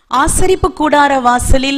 ஆசரிப்பு கூடார வாசலில்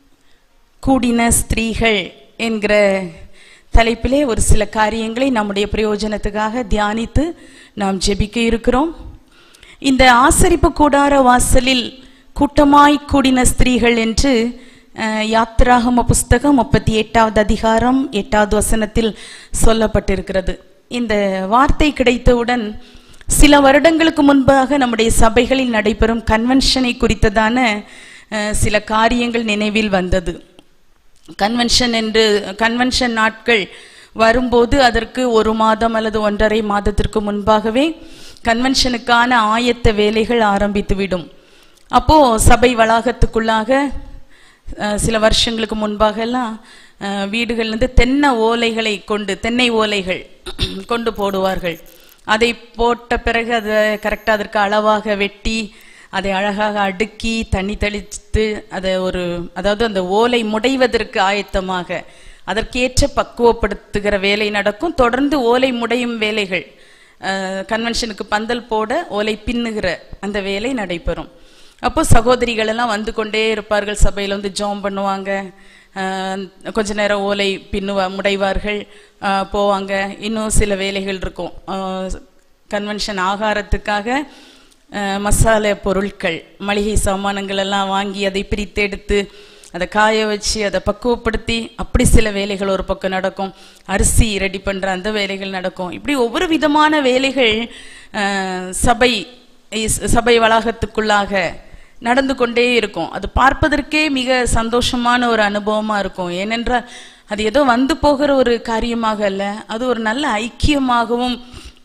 கூடின ஸ்திரீகள் என்கிற தலைப்பிலே ஒரு சில காரியங்களை நம்முடைய பிரயோஜனத்துக்காக தியானித்து நாம் ஜெபிக்க இருக்கிறோம் இந்த ஆசரிப்பு கூடார வாசலில் கூட்டமாய் கூடின ஸ்திரீகள் என்று அஹ், யாத்திராகம புஸ்தகம் முப்பத்தி எட்டாவது அதிகாரம் எட்டாவது வசனத்தில் சொல்லப்பட்டிருக்கிறது இந்த வார்த்தை கிடைத்தவுடன் சில வருடங்களுக்கு முன்பாக நம்முடைய சபைகளில் நடைபெறும் கன்வென்ஷனை குறித்ததான அஹ், சில காரியங்கள் நினைவில் வந்தது கன்வென்ஷன் என்று கன்வென்ஷன் நாட்கள் வரும்போது அதற்கு ஒரு மாதம் அல்லது ஒன்றரை மாதத்திற்கு முன்பாகவே கன்வென்ஷனுக்கான ஆயத்த வேலைகள் ஆரம்பித்துவிடும் அப்போ சபை வளாகத்துக்குள்ளாக அஹ், சில வருஷங்களுக்கு முன்பாக எல்லாம் அஹ், வீடுகள்லேருந்து தென்னை ஓலைகளை கொண்டு தென்னை ஓலைகள் கொண்டு போடுவார்கள் அதை போட்ட பிறகு அதை கரெக்டாக அதற்கு அளவாக வெட்டி அதை அழகாக அடுக்கி தண்ணி தெளித்து அதை ஒரு அதாவது அந்த ஓலை முடைவதற்கு ஆயத்தமாக அதற்கேற்ற பக்குவப்படுத்துகிற வேலை நடக்கும் தொடர்ந்து ஓலை முடையும் வேலைகள் அஹ், கன்வென்ஷனுக்கு பந்தல் போட ஓலை பின்னுகிற அந்த வேலை நடைபெறும் அப்போ சகோதரிகள் எல்லாம் வந்து கொண்டே இருப்பார்கள் சபையில் வந்து ஜோம் பண்ணுவாங்க அஹ், கொஞ்ச நேரம் ஓலை பின்னுவா முடைவார்கள் அஹ், போவாங்க இன்னும் சில வேலைகள் இருக்கும் கன்வென்ஷன் ஆகாரத்துக்காக அஹ், மசாலா பொருட்கள் மளிகை சாமானங்கள் எல்லாம் வாங்கி அதை பிரித்தெடுத்து அதை காய வச்சு அதை பக்குவப்படுத்தி அப்படி சில வேலைகள் ஒரு பக்கம் நடக்கும் அரிசி ரெடி பண்ற அந்த வேலைகள் நடக்கும் இப்படி ஒவ்வொரு விதமான வேலைகள் அஹ், சபை இஸ்- சபை வளாகத்துக்குள்ளாக நடந்து கொண்டே இருக்கும் அது பார்ப்பதற்கே மிக சந்தோஷமான ஒரு அனுபவமா இருக்கும் ஏனென்றால் அது ஏதோ வந்து போகிற ஒரு காரியமாக அல்ல அது ஒரு நல்ல ஐக்கியமாகவும்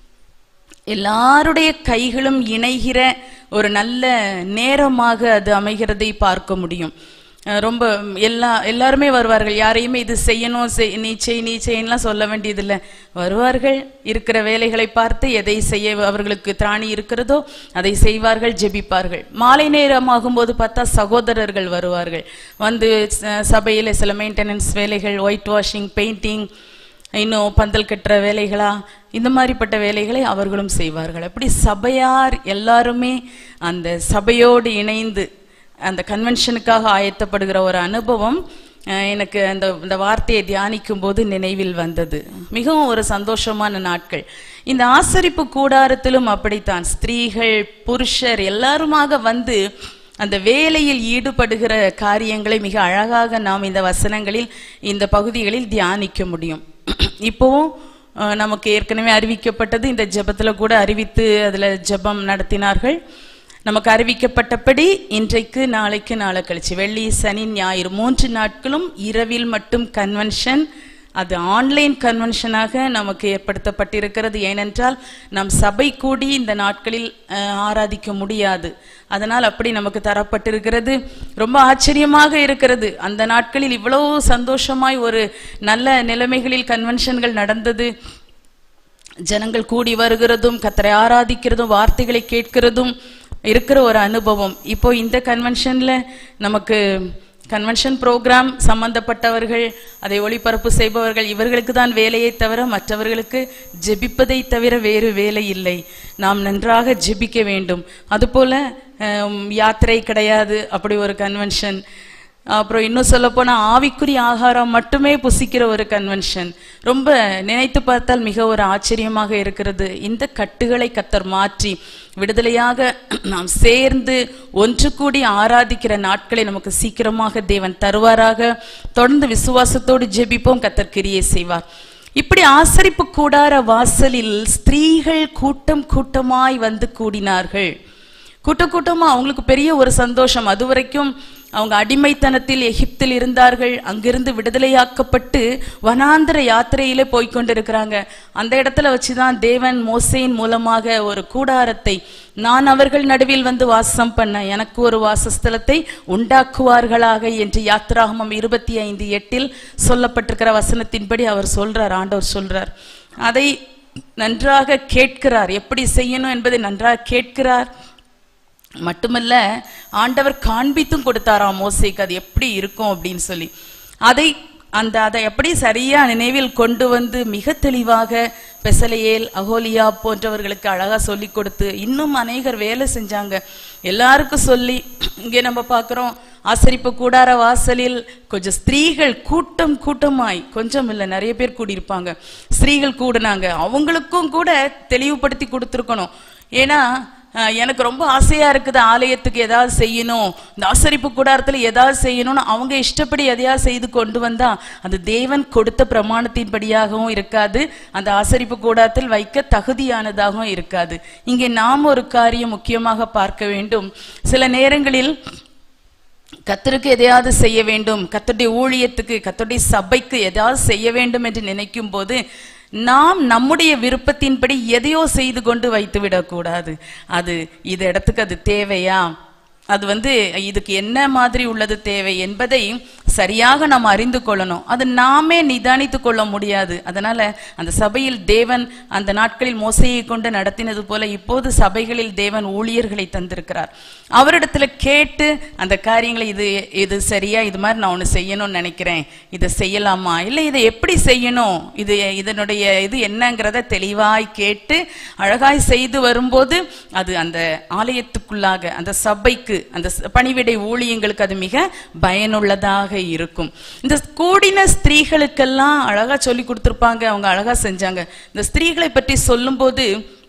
எல்லாருடைய கைகளும் இணைகிற ஒரு நல்ல நேரமாக அது அமைகிறதை பார்க்க முடியும் அஹ் ரொம்ப எல்லா எல்லாருமே வருவார்கள் யாரையுமே இது செய்யணும் செய்- நீ செய் நீ செய்யலாம் சொல்ல வேண்டியதில்லை வருவார்கள் இருக்கிற வேலைகளை பார்த்து எதை செய்ய அவர்களுக்கு திராணி இருக்கிறதோ அதை செய்வார்கள் ஜெபிப்பார்கள் மாலை நேரமாகும் போது பார்த்தா சகோதரர்கள் வருவார்கள் வந்து ச- சபையில சில மெயின்டெனன்ஸ் வேலைகள் ஒயிட் வாஷிங் பெயிண்டிங் இன்னும் பந்தல் கட்டுற வேலைகளா இந்த மாதிரிப்பட்ட வேலைகளை அவர்களும் செய்வார்கள் அப்படி சபையார் எல்லாருமே அந்த சபையோடு இணைந்து அந்த கன்வென்ஷனுக்காக ஆயத்தப்படுகிற ஒரு அனுபவம் அஹ், எனக்கு அந்த இந்த வார்த்தையை தியானிக்கும் போது நினைவில் வந்தது மிகவும் ஒரு சந்தோஷமான நாட்கள் இந்த ஆசரிப்பு கூடாரத்திலும் அப்படித்தான் ஸ்திரீகள் புருஷர் எல்லாருமாக வந்து அந்த வேலையில் ஈடுபடுகிற காரியங்களை மிக அழகாக நாம் இந்த வசனங்களில் இந்த பகுதிகளில் தியானிக்க முடியும் இப்போவும் அஹ், நமக்கு ஏற்கனவே அறிவிக்கப்பட்டது இந்த ஜெபத்துல கூட அறிவித்து அதுல ஜெபம் நடத்தினார்கள் நமக்கு அறிவிக்கப்பட்டபடி இன்றைக்கு நாளைக்கு நாளை கழிச்சு வெள்ளி சனி ஞாயிறு மூன்று நாட்களும் இரவில் மட்டும் கன்வென்ஷன் அது ஆன்லைன் கன்வென்ஷனாக நமக்கு ஏற்படுத்தப்பட்டிருக்கிறது ஏனென்றால் நம் சபை கூடி இந்த நாட்களில் அஹ், ஆராதிக்க முடியாது அதனால் அப்படி நமக்கு தரப்பட்டிருக்கிறது ரொம்ப ஆச்சரியமாக இருக்கிறது அந்த நாட்களில் இவ்வளவு சந்தோஷமாய் ஒரு நல்ல நிலைமைகளில் கன்வென்ஷன்கள் நடந்தது ஜனங்கள் கூடி வருகிறதும் கத்தரை ஆராதிக்கிறதும் வார்த்தைகளை கேட்கிறதும் இருக்கிற ஒரு அனுபவம் இப்போ இந்த கன்வென்ஷன்ல நமக்கு கன்வென்ஷன் ப்ரோக்ராம் சம்பந்தப்பட்டவர்கள் அதை ஒளிபரப்பு செய்பவர்கள் இவர்களுக்கு தான் வேலையை தவிர மற்றவர்களுக்கு ஜெபிப்பதை தவிர வேறு வேலை இல்லை நாம் நன்றாக ஜெபிக்க வேண்டும் அதுபோல ஹம், யாத்திரை கிடையாது அப்படி ஒரு கன்வென்ஷன் அப்புறம் இன்னும் சொல்ல போனா ஆவிக்குரிய ஆகாரம் மட்டுமே புசிக்கிற ஒரு கன்வென்ஷன் ரொம்ப நினைத்து பார்த்தால் மிக ஒரு ஆச்சரியமாக இருக்கிறது இந்த கட்டுகளை கத்தர் மாற்றி விடுதலையாக நாம் சேர்ந்து ஒன்று கூடி ஆராதிக்கிற நாட்களை நமக்கு சீக்கிரமாக தேவன் தருவாராக தொடர்ந்து விசுவாசத்தோடு ஜெபிப்போம் கத்தர் கிரியை செய்வார் இப்படி ஆசரிப்பு கூடார வாசலில் ஸ்திரீகள் கூட்டம் கூட்டமாய் வந்து கூடினார்கள் கூட்ட கூட்டமா அவங்களுக்கு பெரிய ஒரு சந்தோஷம் அது வரைக்கும் அவங்க அடிமைத்தனத்தில் எகிப்தில் இருந்தார்கள் அங்கிருந்து விடுதலையாக்கப்பட்டு வனாந்திர யாத்திரையிலே போய்க்கொண்டிருக்கிறாங்க அந்த இடத்துல வச்சுதான் தேவன் மோசையின் மூலமாக ஒரு கூடாரத்தை நான் அவர்கள் நடுவில் வந்து வாசம் பண்ண எனக்கு ஒரு வாசஸ்தலத்தை உண்டாக்குவார்களாக என்று யாத்திராகமம் இருபத்தி ஐந்து எட்டில் சொல்லப்பட்டிருக்கிற வசனத்தின்படி அவர் சொல்றார் ஆண்டவர் சொல்றார் அதை நன்றாக கேட்கிறார் எப்படி செய்யணும் என்பதை நன்றாக கேட்கிறார் மட்டுமல்ல ஆண்டவர் காண்பித்தும் கொடுத்தாராம் மோசேக்கு அது எப்படி இருக்கும் அப்படின்னு சொல்லி அதை அந்த அதை எப்படி சரியா நினைவில் கொண்டு வந்து மிக தெளிவாக பெசலையேல் அகோலியா போன்றவர்களுக்கு அழகா சொல்லி கொடுத்து இன்னும் அநேகர் வேலை செஞ்சாங்க எல்லாருக்கும் சொல்லி இங்கே நம்ம பார்க்கிறோம் ஆசரிப்பு கூடார வாசலில் கொஞ்சம் ஸ்திரீகள் கூட்டம் கூட்டமாய் கொஞ்சம் இல்லை நிறைய பேர் கூடியிருப்பாங்க ஸ்திரீகள் கூடுனாங்க அவங்களுக்கும் கூட தெளிவுபடுத்தி கொடுத்துருக்கணும் ஏன்னா அஹ், எனக்கு ரொம்ப ஆசையா இருக்குது ஆலயத்துக்கு ஏதாவது செய்யணும் இந்த ஆசரிப்பு கூடாரத்துல ஏதாவது செய்யணும்னு அவங்க இஷ்டப்படி எதையாவது செய்து கொண்டு வந்தா அது தேவன் கொடுத்த பிரமாணத்தின்படியாகவும் இருக்காது அந்த ஆசரிப்பு கூடாரத்தில் வைக்க தகுதியானதாகவும் இருக்காது இங்கே நாம் ஒரு காரியம் முக்கியமாக பார்க்க வேண்டும் சில நேரங்களில் கத்தருக்கு எதையாவது செய்ய வேண்டும் கத்தருடைய ஊழியத்துக்கு கத்தருடைய சபைக்கு எதையாவது செய்ய வேண்டும் என்று நினைக்கும் போது நாம் நம்முடைய விருப்பத்தின்படி எதையோ செய்து கொண்டு வைத்து விடக்கூடாது அது இது இடத்துக்கு அது தேவையா அது வந்து இதுக்கு என்ன மாதிரி உள்ளது தேவை என்பதை சரியாக நாம் அறிந்து கொள்ளணும் அது நாமே நிதானித்து கொள்ள முடியாது அதனால அந்த சபையில் தேவன் அந்த நாட்களில் மோசையை கொண்டு நடத்தினது போல இப்போது சபைகளில் தேவன் ஊழியர்களை தந்திருக்கிறார் அவரிடத்துல கேட்டு அந்த காரியங்களை இது இது சரியா இது மாதிரி நான் ஒன்று செய்யணும்னு நினைக்கிறேன் இதை செய்யலாமா இல்லை இதை எப்படி செய்யணும் இது இதனுடைய இது என்னங்கிறத தெளிவாய் கேட்டு அழகாய் செய்து வரும்போது அது அந்த ஆலயத்துக்குள்ளாக அந்த சபைக்கு அந்த ச- பணிவிடை ஊழியங்களுக்கு அது மிக பயனுள்ளதாக இருக்கும் இந்த கூடின ஸ்திரீகளுக்கெல்லாம் அழகா சொல்லி கொடுத்துருப்பாங்க அவங்க அழகா செஞ்சாங்க இந்த ஸ்திரீகளை பற்றி சொல்லும்போது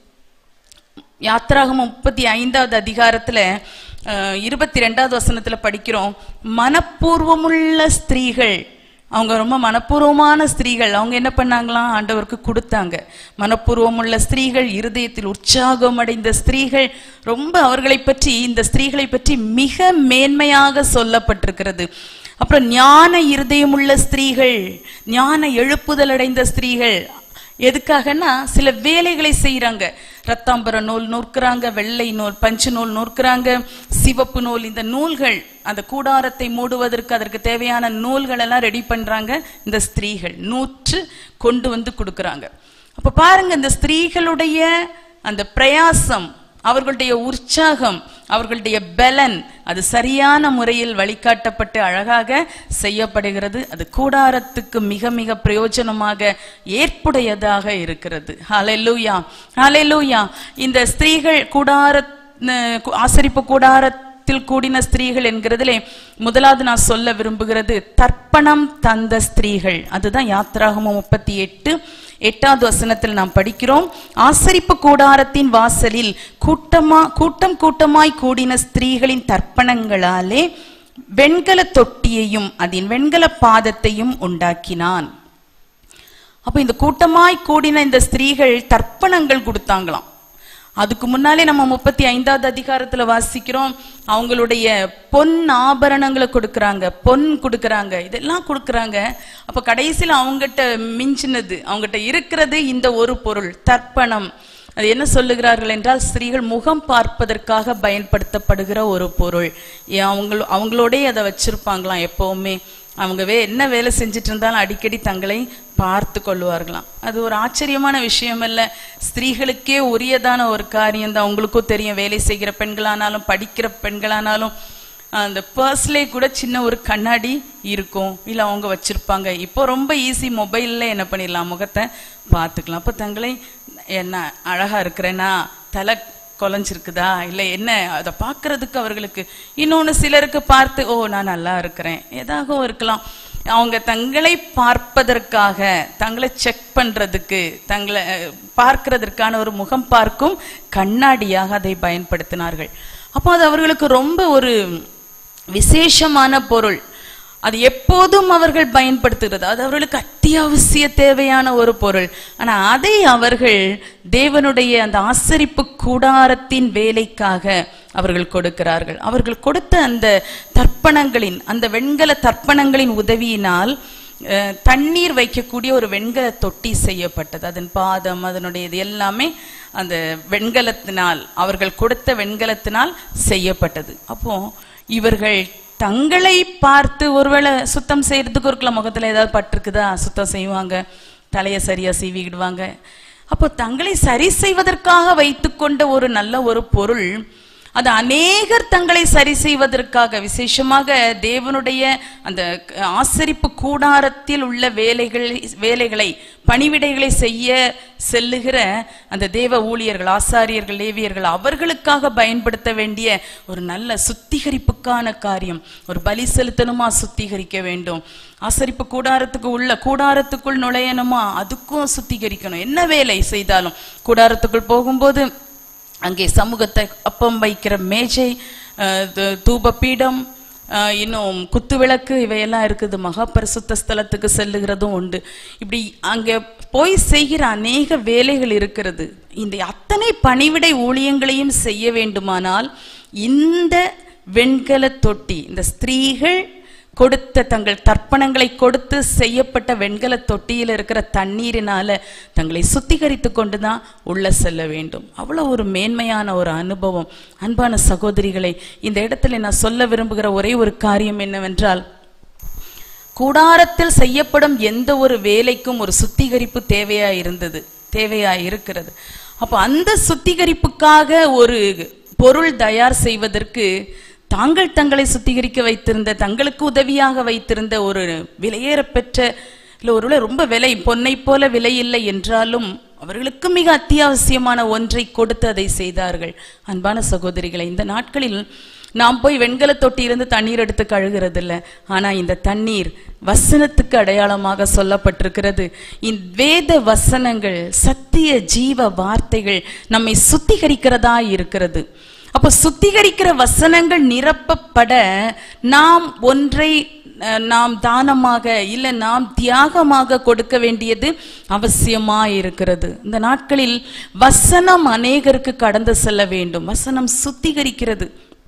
யாத்ராகமம் முப்பத்தி ஐந்தாவது அதிகாரத்துல அஹ், இருபத்தி ரெண்டாவது வசனத்துல படிக்கிறோம் மனப்பூர்வமுள்ள ஸ்திரீகள் அவங்க ரொம்ப மனப்பூர்வமான ஸ்திரீகள் அவங்க என்ன பண்ணாங்களாம் ஆண்டவருக்கு கொடுத்தாங்க மனப்பூர்வமுள்ள ஸ்திரீகள் இருதயத்தில் உற்சாகம் அடைந்த ஸ்திரீகள் ரொம்ப அவர்களை பற்றி இந்த ஸ்திரீகளை பற்றி மிக மேன்மையாக சொல்லப்பட்டிருக்கிறது அப்புறம் ஞான இருதயமுள்ள ஸ்திரீகள் ஞான எழுப்புதல் அடைந்த ஸ்திரீகள் எதுக்காகன்னா சில வேலைகளை செய்றாங்க ரத்தாம்பர நூல் நூற்கிறாங்க வெள்ளை நூல் பஞ்சு நூல் நூற்கிறாங்க சிவப்பு நூல் இந்த நூல்கள் அந்த கூடாரத்தை மூடுவதற்கு அதற்கு தேவையான நூல்கள் எல்லாம் ரெடி பண்றாங்க இந்த ஸ்திரீகள் நூற்று கொண்டு வந்து கொடுக்கறாங்க அப்ப பாருங்க இந்த ஸ்திரீகளுடைய அந்த பிரயாசம் அவர்களுடைய உற்சாகம் அவர்களுடைய பலன் அது சரியான முறையில் வழிகாட்டப்பட்டு அழகாக செய்யப்படுகிறது அது கூடாரத்துக்கு மிக மிக பிரயோஜனமாக ஏற்புடையதாக இருக்கிறது ஹalleluya ஹalleluya இந்த ஸ்திரீகள் கூடார அஹ், ஆசரிப்பு கூடாரத்தில் கூடின ஸ்திரீகள் என்கிறதிலே முதலாவது நான் சொல்ல விரும்புகிறது தர்ப்பணம் தந்த ஸ்திரீகள் அதுதான் யாத்ராகமம் முப்பத்தி எட்டு எட்டாவது வசனத்தில் நாம் படிக்கிறோம் ஆசரிப்பு கூடாரத்தின் வாசலில் கூட்டமா கூட்டம் கூட்டமாய் கூடின ஸ்திரீகளின் தர்ப்பணங்களாலே வெண்கல தொட்டியையும் அதன் வெண்கல பாதத்தையும் உண்டாக்கினான் அப்ப இந்த கூட்டமாய் கூடின இந்த ஸ்திரீகள் தர்ப்பணங்கள் கொடுத்தாங்களாம் அதுக்கு முன்னாலே நம்ம முப்பத்தி ஐந்தாவது அதிகாரத்துல வாசிக்கிறோம் அவங்களுடைய பொன் ஆபரணங்களை கொடுக்கறாங்க பொன் கொடுக்கறாங்க இதெல்லாம் கொடுக்கறாங்க அப்ப கடைசியில அவங்ககிட்ட மிஞ்சினது அவங்ககிட்ட இருக்கிறது இந்த ஒரு பொருள் தர்ப்பணம் அது என்ன சொல்லுகிறார்கள் என்றால் ஸ்திரீகள் முகம் பார்ப்பதற்காக பயன்படுத்தப்படுகிற ஒரு பொருள் ஏன் அவங்க அவங்களோடே அதை வச்சிருப்பாங்களாம் எப்பவுமே அவங்க வே என்ன வேலை செஞ்சுட்டு இருந்தாலும் அடிக்கடி தங்களை பார்த்து கொள்வார்களாம் அது ஒரு ஆச்சரியமான விஷயம் அல்ல ஸ்திரீகளுக்கே உரியதான ஒரு காரியம் தான் உங்களுக்கும் தெரியும் வேலை செய்கிற பெண்களானாலும் படிக்கிற பெண்களானாலும் அந்த பர்ஸ்லேயே கூட சின்ன ஒரு கண்ணாடி இருக்கும் இல்லை அவங்க வச்சிருப்பாங்க இப்போ ரொம்ப ஈஸி மொபைல்ல என்ன பண்ணிடலாம் முகத்தை பார்த்துக்கலாம் அப்போ தங்களை என்ன அழகா இருக்கிறேனா தலை குலைஞ்சிருக்குதா இல்லை என்ன அதை பார்க்கறதுக்கு அவர்களுக்கு இன்னொன்று சிலருக்கு பார்த்து ஓ நான் நல்லா இருக்கிறேன் ஏதாகவும் இருக்கலாம் அவங்க தங்களை பார்ப்பதற்காக தங்களை செக் பண்றதுக்கு தங்களை அஹ், பார்க்கிறதற்கான ஒரு முகம் பார்க்கும் கண்ணாடியாக அதை பயன்படுத்தினார்கள் அப்போ அது அவர்களுக்கு ரொம்ப ஒரு விசேஷமான பொருள் அது எப்போதும் அவர்கள் பயன்படுத்துகிறது அது அவர்களுக்கு அத்தியாவசிய தேவையான ஒரு பொருள் ஆனா அதை அவர்கள் தேவனுடைய அந்த ஆசரிப்பு கூடாரத்தின் வேலைக்காக அவர்கள் கொடுக்கிறார்கள் அவர்கள் கொடுத்த அந்த தர்ப்பணங்களின் அந்த வெண்கல தர்ப்பணங்களின் உதவியினால் அஹ், தண்ணீர் வைக்கக்கூடிய ஒரு வெண்கல தொட்டி செய்யப்பட்டது அதன் பாதம் அதனுடைய இது எல்லாமே அந்த வெண்கலத்தினால் அவர்கள் கொடுத்த வெண்கலத்தினால் செய்யப்பட்டது அப்போ இவர்கள் தங்களை பார்த்து ஒருவேளை சுத்தம் செய்யறதுக்கு இருக்கலாம் முகத்துல ஏதாவது பட்டிருக்குதா சுத்தம் செய்வாங்க தலையை சரியா சீவிக்கிடுவாங்க அப்போ தங்களை சரி செய்வதற்காக வைத்துக்கொண்ட ஒரு நல்ல ஒரு பொருள் அது அநேகர் தங்களை சரி செய்வதற்காக விசேஷமாக தேவனுடைய அந்த ஆசரிப்பு கூடாரத்தில் உள்ள வேலைகள் வேலைகளை பணிவிடைகளை செய்ய செல்லுகிற அந்த தேவ ஊழியர்கள் ஆசாரியர்கள் லேவியர்கள் அவர்களுக்காக பயன்படுத்த வேண்டிய ஒரு நல்ல சுத்திகரிப்புக்கான காரியம் ஒரு பலி செலுத்தணுமா சுத்திகரிக்க வேண்டும் ஆசரிப்பு கூடாரத்துக்கு உள்ள கூடாரத்துக்குள் நுழையணுமா அதுக்கும் சுத்திகரிக்கணும் என்ன வேலை செய்தாலும் கூடாரத்துக்குள் போகும்போது அங்கே சமூகத்தை அப்பம் வைக்கிற மேஜை அஹ், து- தூபபீடம் அஹ், இன்னும் குத்துவிளக்கு இவையெல்லாம் இருக்குது மகா பரிசுத்த ஸ்தலத்துக்கு செல்லுகிறதும் உண்டு இப்படி அங்கே போய் செய்கிற அநேக வேலைகள் இருக்கிறது இந்த அத்தனை பணிவிடை ஊழியங்களையும் செய்ய வேண்டுமானால் இந்த வெண்கல தொட்டி இந்த ஸ்திரீகள் கொடுத்த தங்கள் தர்ப்பணங்களை கொடுத்து செய்யப்பட்ட வெண்கல தொட்டியில் இருக்கிற தண்ணீரினால தங்களை சுத்திகரித்து கொண்டு தான் உள்ள செல்ல வேண்டும் அவ்வளோ ஒரு மேன்மையான ஒரு அனுபவம் அன்பான சகோதரிகளை இந்த இடத்துல நான் சொல்ல விரும்புகிற ஒரே ஒரு காரியம் என்னவென்றால் கூடாரத்தில் செய்யப்படும் எந்த ஒரு வேலைக்கும் ஒரு சுத்திகரிப்பு தேவையா இருந்தது தேவையா இருக்கிறது அப்போ அந்த சுத்திகரிப்புக்காக ஒரு பொருள் தயார் செய்வதற்கு தாங்கள் தங்களை சுத்திகரிக்க வைத்திருந்த தங்களுக்கு உதவியாக வைத்திருந்த ஒரு விலையேற பெற்ற இல்லை ஒருவேளை ரொம்ப விலை பொன்னை போல விலை இல்லை என்றாலும் அவர்களுக்கு மிக அத்தியாவசியமான ஒன்றை கொடுத்து அதை செய்தார்கள் அன்பான சகோதரிகளை இந்த நாட்களில் நாம் போய் வெண்கல தொட்டியிலிருந்து தண்ணீர் எடுத்து கழுகிறது இல்ல ஆனா இந்த தண்ணீர் வசனத்துக்கு அடையாளமாக சொல்லப்பட்டிருக்கிறது இந்த வேத வசனங்கள் சத்திய ஜீவ வார்த்தைகள் நம்மை சுத்திகரிக்கிறதா இருக்கிறது அப்போ சுத்திகரிக்கிற வசனங்கள் நிரப்பப்பட நாம் ஒன்றை அஹ், நாம் தானமாக இல்லை நாம் தியாகமாக கொடுக்க வேண்டியது அவசியமா இருக்கிறது இந்த நாட்களில் வசனம் அநேகருக்கு கடந்து செல்ல வேண்டும் வசனம் சுத்திகரிக்கிறது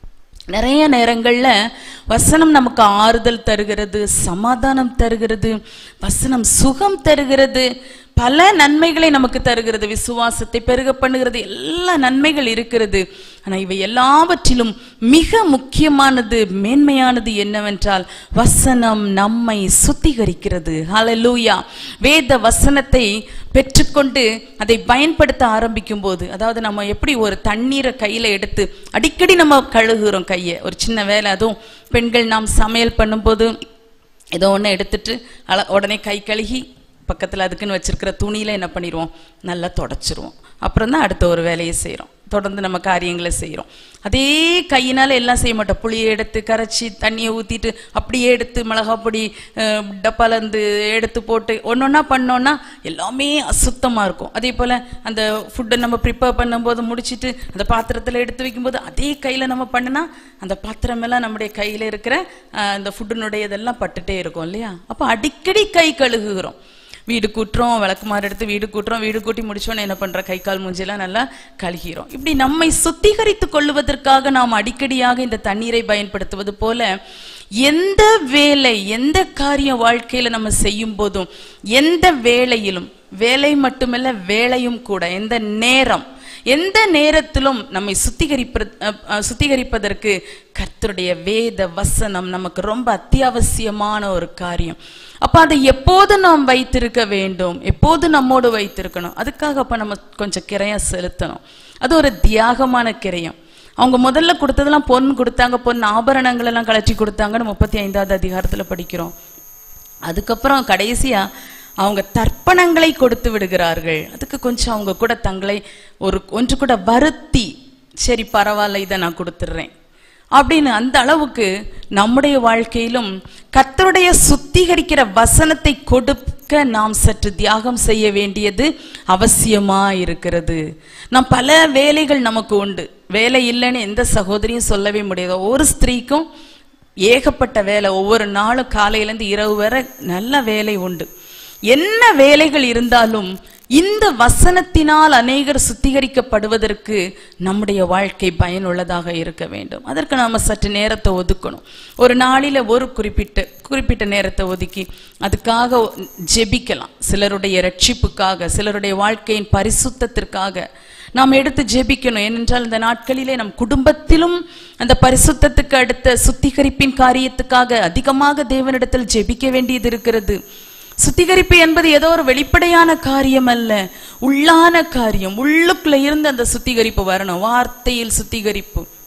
நிறைய நேரங்கள்ல வசனம் நமக்கு ஆறுதல் தருகிறது சமாதானம் தருகிறது வசனம் சுகம் தருகிறது பல நன்மைகளை நமக்கு தருகிறது விசுவாசத்தை பெருக பண்ணுகிறது எல்லா நன்மைகள் இருக்கிறது ஆனா இவை எல்லாவற்றிலும் மிக முக்கியமானது மேன்மையானது என்னவென்றால் வசனம் நம்மை சுத்திகரிக்கிறது ஹalleluya வேத வசனத்தை பெற்றுக்கொண்டு அதை பயன்படுத்த ஆரம்பிக்கும் போது அதாவது நம்ம எப்படி ஒரு தண்ணீரை கையில எடுத்து அடிக்கடி நம்ம கழுகுறோம் கையை ஒரு சின்ன வேலை அதுவும் பெண்கள் நாம் சமையல் பண்ணும்போது ஏதோ ஒன்று எடுத்துட்டு அல உடனே கை கழுகி பக்கத்தில் அதுக்குன்னு வச்சிருக்கிற துணியில என்ன பண்ணிடுவோம் நல்லா தொடச்சிருவோம் அப்புறம் தான் அடுத்த ஒரு வேலையை செய்கிறோம் தொடர்ந்து நம்ம காரியங்களை செய்கிறோம் அதே கையினால எல்லாம் செய்ய மாட்டோம் புளியை எடுத்து கரைச்சி தண்ணியை ஊற்றிட்டு அப்படியே எடுத்து மிளகாப் பொடி அஹ், டப்பால இருந்து எடுத்து போட்டு ஒன்றொன்னா பண்ணோன்னா எல்லாமே அசுத்தமாக இருக்கும் அதே போல் அந்த ஃபுட்டை நம்ம ப்ரிப்பேர் பண்ணும்போது முடிச்சிட்டு அந்த பாத்திரத்தில் எடுத்து வைக்கும்போது அதே கையில் நம்ம பண்ணுனா அந்த பாத்திரமெல்லாம் நம்முடைய கையில் இருக்கிற அஹ், அந்த ஃபுட்டினுடைய இதெல்லாம் பட்டுட்டே இருக்கும் இல்லையா அப்போ அடிக்கடி கை கழுகுகிறோம் வீடு கூட்டுறோம் விளக்குமாறு எடுத்து வீடு கூட்டுறோம் வீடு கூட்டி முடிச்சோன்னு என்ன பண்ற கை கால் மூஞ்சிலாம் நல்லா கழுகிறோம் இப்படி நம்மை சுத்திகரித்துக் கொள்வதற்காக நாம் அடிக்கடியாக இந்த தண்ணீரை பயன்படுத்துவது போல எந்த வேலை எந்த காரியம் வாழ்க்கையில நம்ம செய்யும் போதும் எந்த வேலையிலும் வேலை மட்டுமல்ல வேலையும் கூட எந்த நேரம் எந்த நேரத்திலும் நம்மை சுத்திகரிப்ப அஹ், அஹ், சுத்திகரிப்பதற்கு கர்த்தருடைய வேத வசனம் நமக்கு ரொம்ப அத்தியாவசியமான ஒரு காரியம் அப்ப அதை எப்போது நாம் வைத்திருக்க வேண்டும் எப்போது நம்மோடு வைத்திருக்கணும் அதுக்காக அப்ப நம்ம கொஞ்சம் கிரையம் செலுத்தணும் அது ஒரு தியாகமான கிரையம் அவங்க முதல்ல கொடுத்ததெல்லாம் பொன் கொடுத்தாங்க பொன் ஆபரணங்கள் எல்லாம் கழற்றி கொடுத்தாங்கன்னு முப்பத்தி ஐந்தாவது அதிகாரத்துல படிக்கிறோம் அதுக்கப்புறம் கடைசியா அவங்க தர்ப்பணங்களை கொடுத்து விடுகிறார்கள் அதுக்கு கொஞ்சம் அவங்க கூட தங்களை ஒரு ஒன்று கூட வருத்தி சரி பரவாயில்ல இதை நான் கொடுத்துட்றேன் அப்படின்னு அந்த அளவுக்கு நம்முடைய வாழ்க்கையிலும் கர்த்தருடைய சுத்திகரிக்கிற வசனத்தை கொடுக்க நாம் சற்று தியாகம் செய்ய வேண்டியது அவசியமா இருக்கிறது நாம் பல வேலைகள் நமக்கு உண்டு வேலை இல்லைன்னு எந்த சகோதரியும் சொல்லவே முடியாது ஒரு ஸ்திரீக்கும் ஏகப்பட்ட வேலை ஒவ்வொரு நாளும் காலையிலேருந்து இரவு வரை நல்ல வேலை உண்டு என்ன வேலைகள் இருந்தாலும் இந்த வசனத்தினால் அநேகர் சுத்திகரிக்கப்படுவதற்கு நம்முடைய வாழ்க்கை பயனுள்ளதாக இருக்க வேண்டும் அதற்கு நாம சற்று நேரத்தை ஒதுக்கணும் ஒரு நாளில ஒரு குறிப்பிட்ட குறிப்பிட்ட நேரத்தை ஒதுக்கி அதுக்காக ஜெபிக்கலாம் சிலருடைய ரட்சிப்புக்காக சிலருடைய வாழ்க்கையின் பரிசுத்தத்திற்காக நாம் எடுத்து ஜெபிக்கணும் ஏனென்றால் இந்த நாட்களிலே நம் குடும்பத்திலும் அந்த பரிசுத்தத்துக்கு அடுத்த சுத்திகரிப்பின் காரியத்துக்காக அதிகமாக தேவனிடத்தில் ஜெபிக்க வேண்டியது இருக்கிறது சுத்திகரிப்பு என்பது ஏதோ ஒரு வெளிப்படையான காரியம் அல்ல உள்ளான காரியம் உள்ளுக்குள்ள இருந்து அந்த சுத்திகரிப்பு வரணும் வார்த்தையில் சுத்திகரிப்பு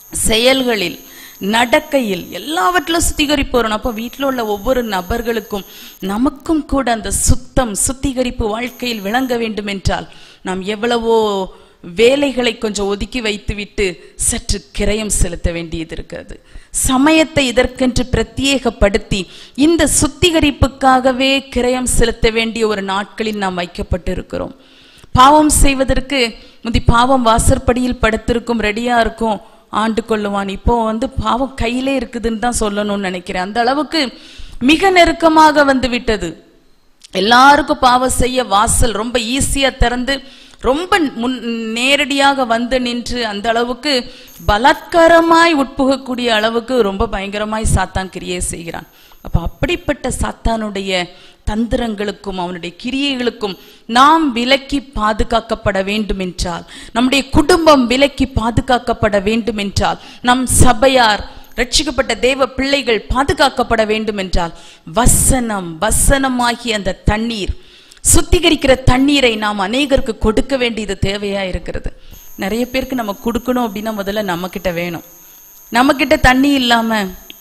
செயல்களில் நடக்கையில் எல்லாவற்றிலும் சுத்திகரிப்பு வரணும் அப்போ வீட்டில் உள்ள ஒவ்வொரு நபர்களுக்கும் நமக்கும் கூட அந்த சுத்தம் சுத்திகரிப்பு வாழ்க்கையில் விளங்க வேண்டும் என்றால் நாம் எவ்வளவோ வேலைகளை கொஞ்சம் ஒதுக்கி வைத்துவிட்டு சற்று கிரயம் செலுத்த வேண்டியது இருக்கிறது சமயத்தை இதற்கென்று பிரத்யேகப்படுத்தி இந்த சுத்திகரிப்புக்காகவே கிரயம் செலுத்த வேண்டிய ஒரு நாட்களில் நாம் வைக்கப்பட்டிருக்கிறோம் பாவம் செய்வதற்கு முந்தி பாவம் வாசற்படியில் படுத்திருக்கும் ரெடியா இருக்கும் ஆண்டு கொள்ளுவான் இப்போ வந்து பாவம் கையிலே இருக்குதுன்னு தான் சொல்லணும்னு நினைக்கிறேன் அந்த அளவுக்கு மிக நெருக்கமாக வந்து விட்டது எல்லாருக்கும் பாவம் செய்ய வாசல் ரொம்ப ஈஸியா திறந்து ரொம்ப முன் நேரடியாக வந்து நின்று அந்த அளவுக்கு பலாத்காரமாய் உட்புகக்கூடிய அளவுக்கு ரொம்ப பயங்கரமாய் சாத்தான் கிரியை செய்கிறான் அப்ப அப்படிப்பட்ட சாத்தானுடைய தந்திரங்களுக்கும் அவனுடைய கிரியைகளுக்கும் நாம் விலக்கி பாதுகாக்கப்பட வேண்டும் என்றால் நம்முடைய குடும்பம் விலக்கி பாதுகாக்கப்பட வேண்டும் என்றால் நம் சபையார் ரட்சிக்கப்பட்ட தேவ பிள்ளைகள் பாதுகாக்கப்பட வேண்டும் என்றால் வசனம் வசனமாகிய அந்த தண்ணீர் சுத்திகரிக்கிற தண்ணீரை நாம் அநேகருக்கு கொடுக்க வேண்டியது தேவையா இருக்கிறது நிறைய பேருக்கு நம்ம கொடுக்கணும் அப்படின்னா முதல்ல நம்ம கிட்ட வேணும் நம்ம கிட்ட தண்ணி இல்லாம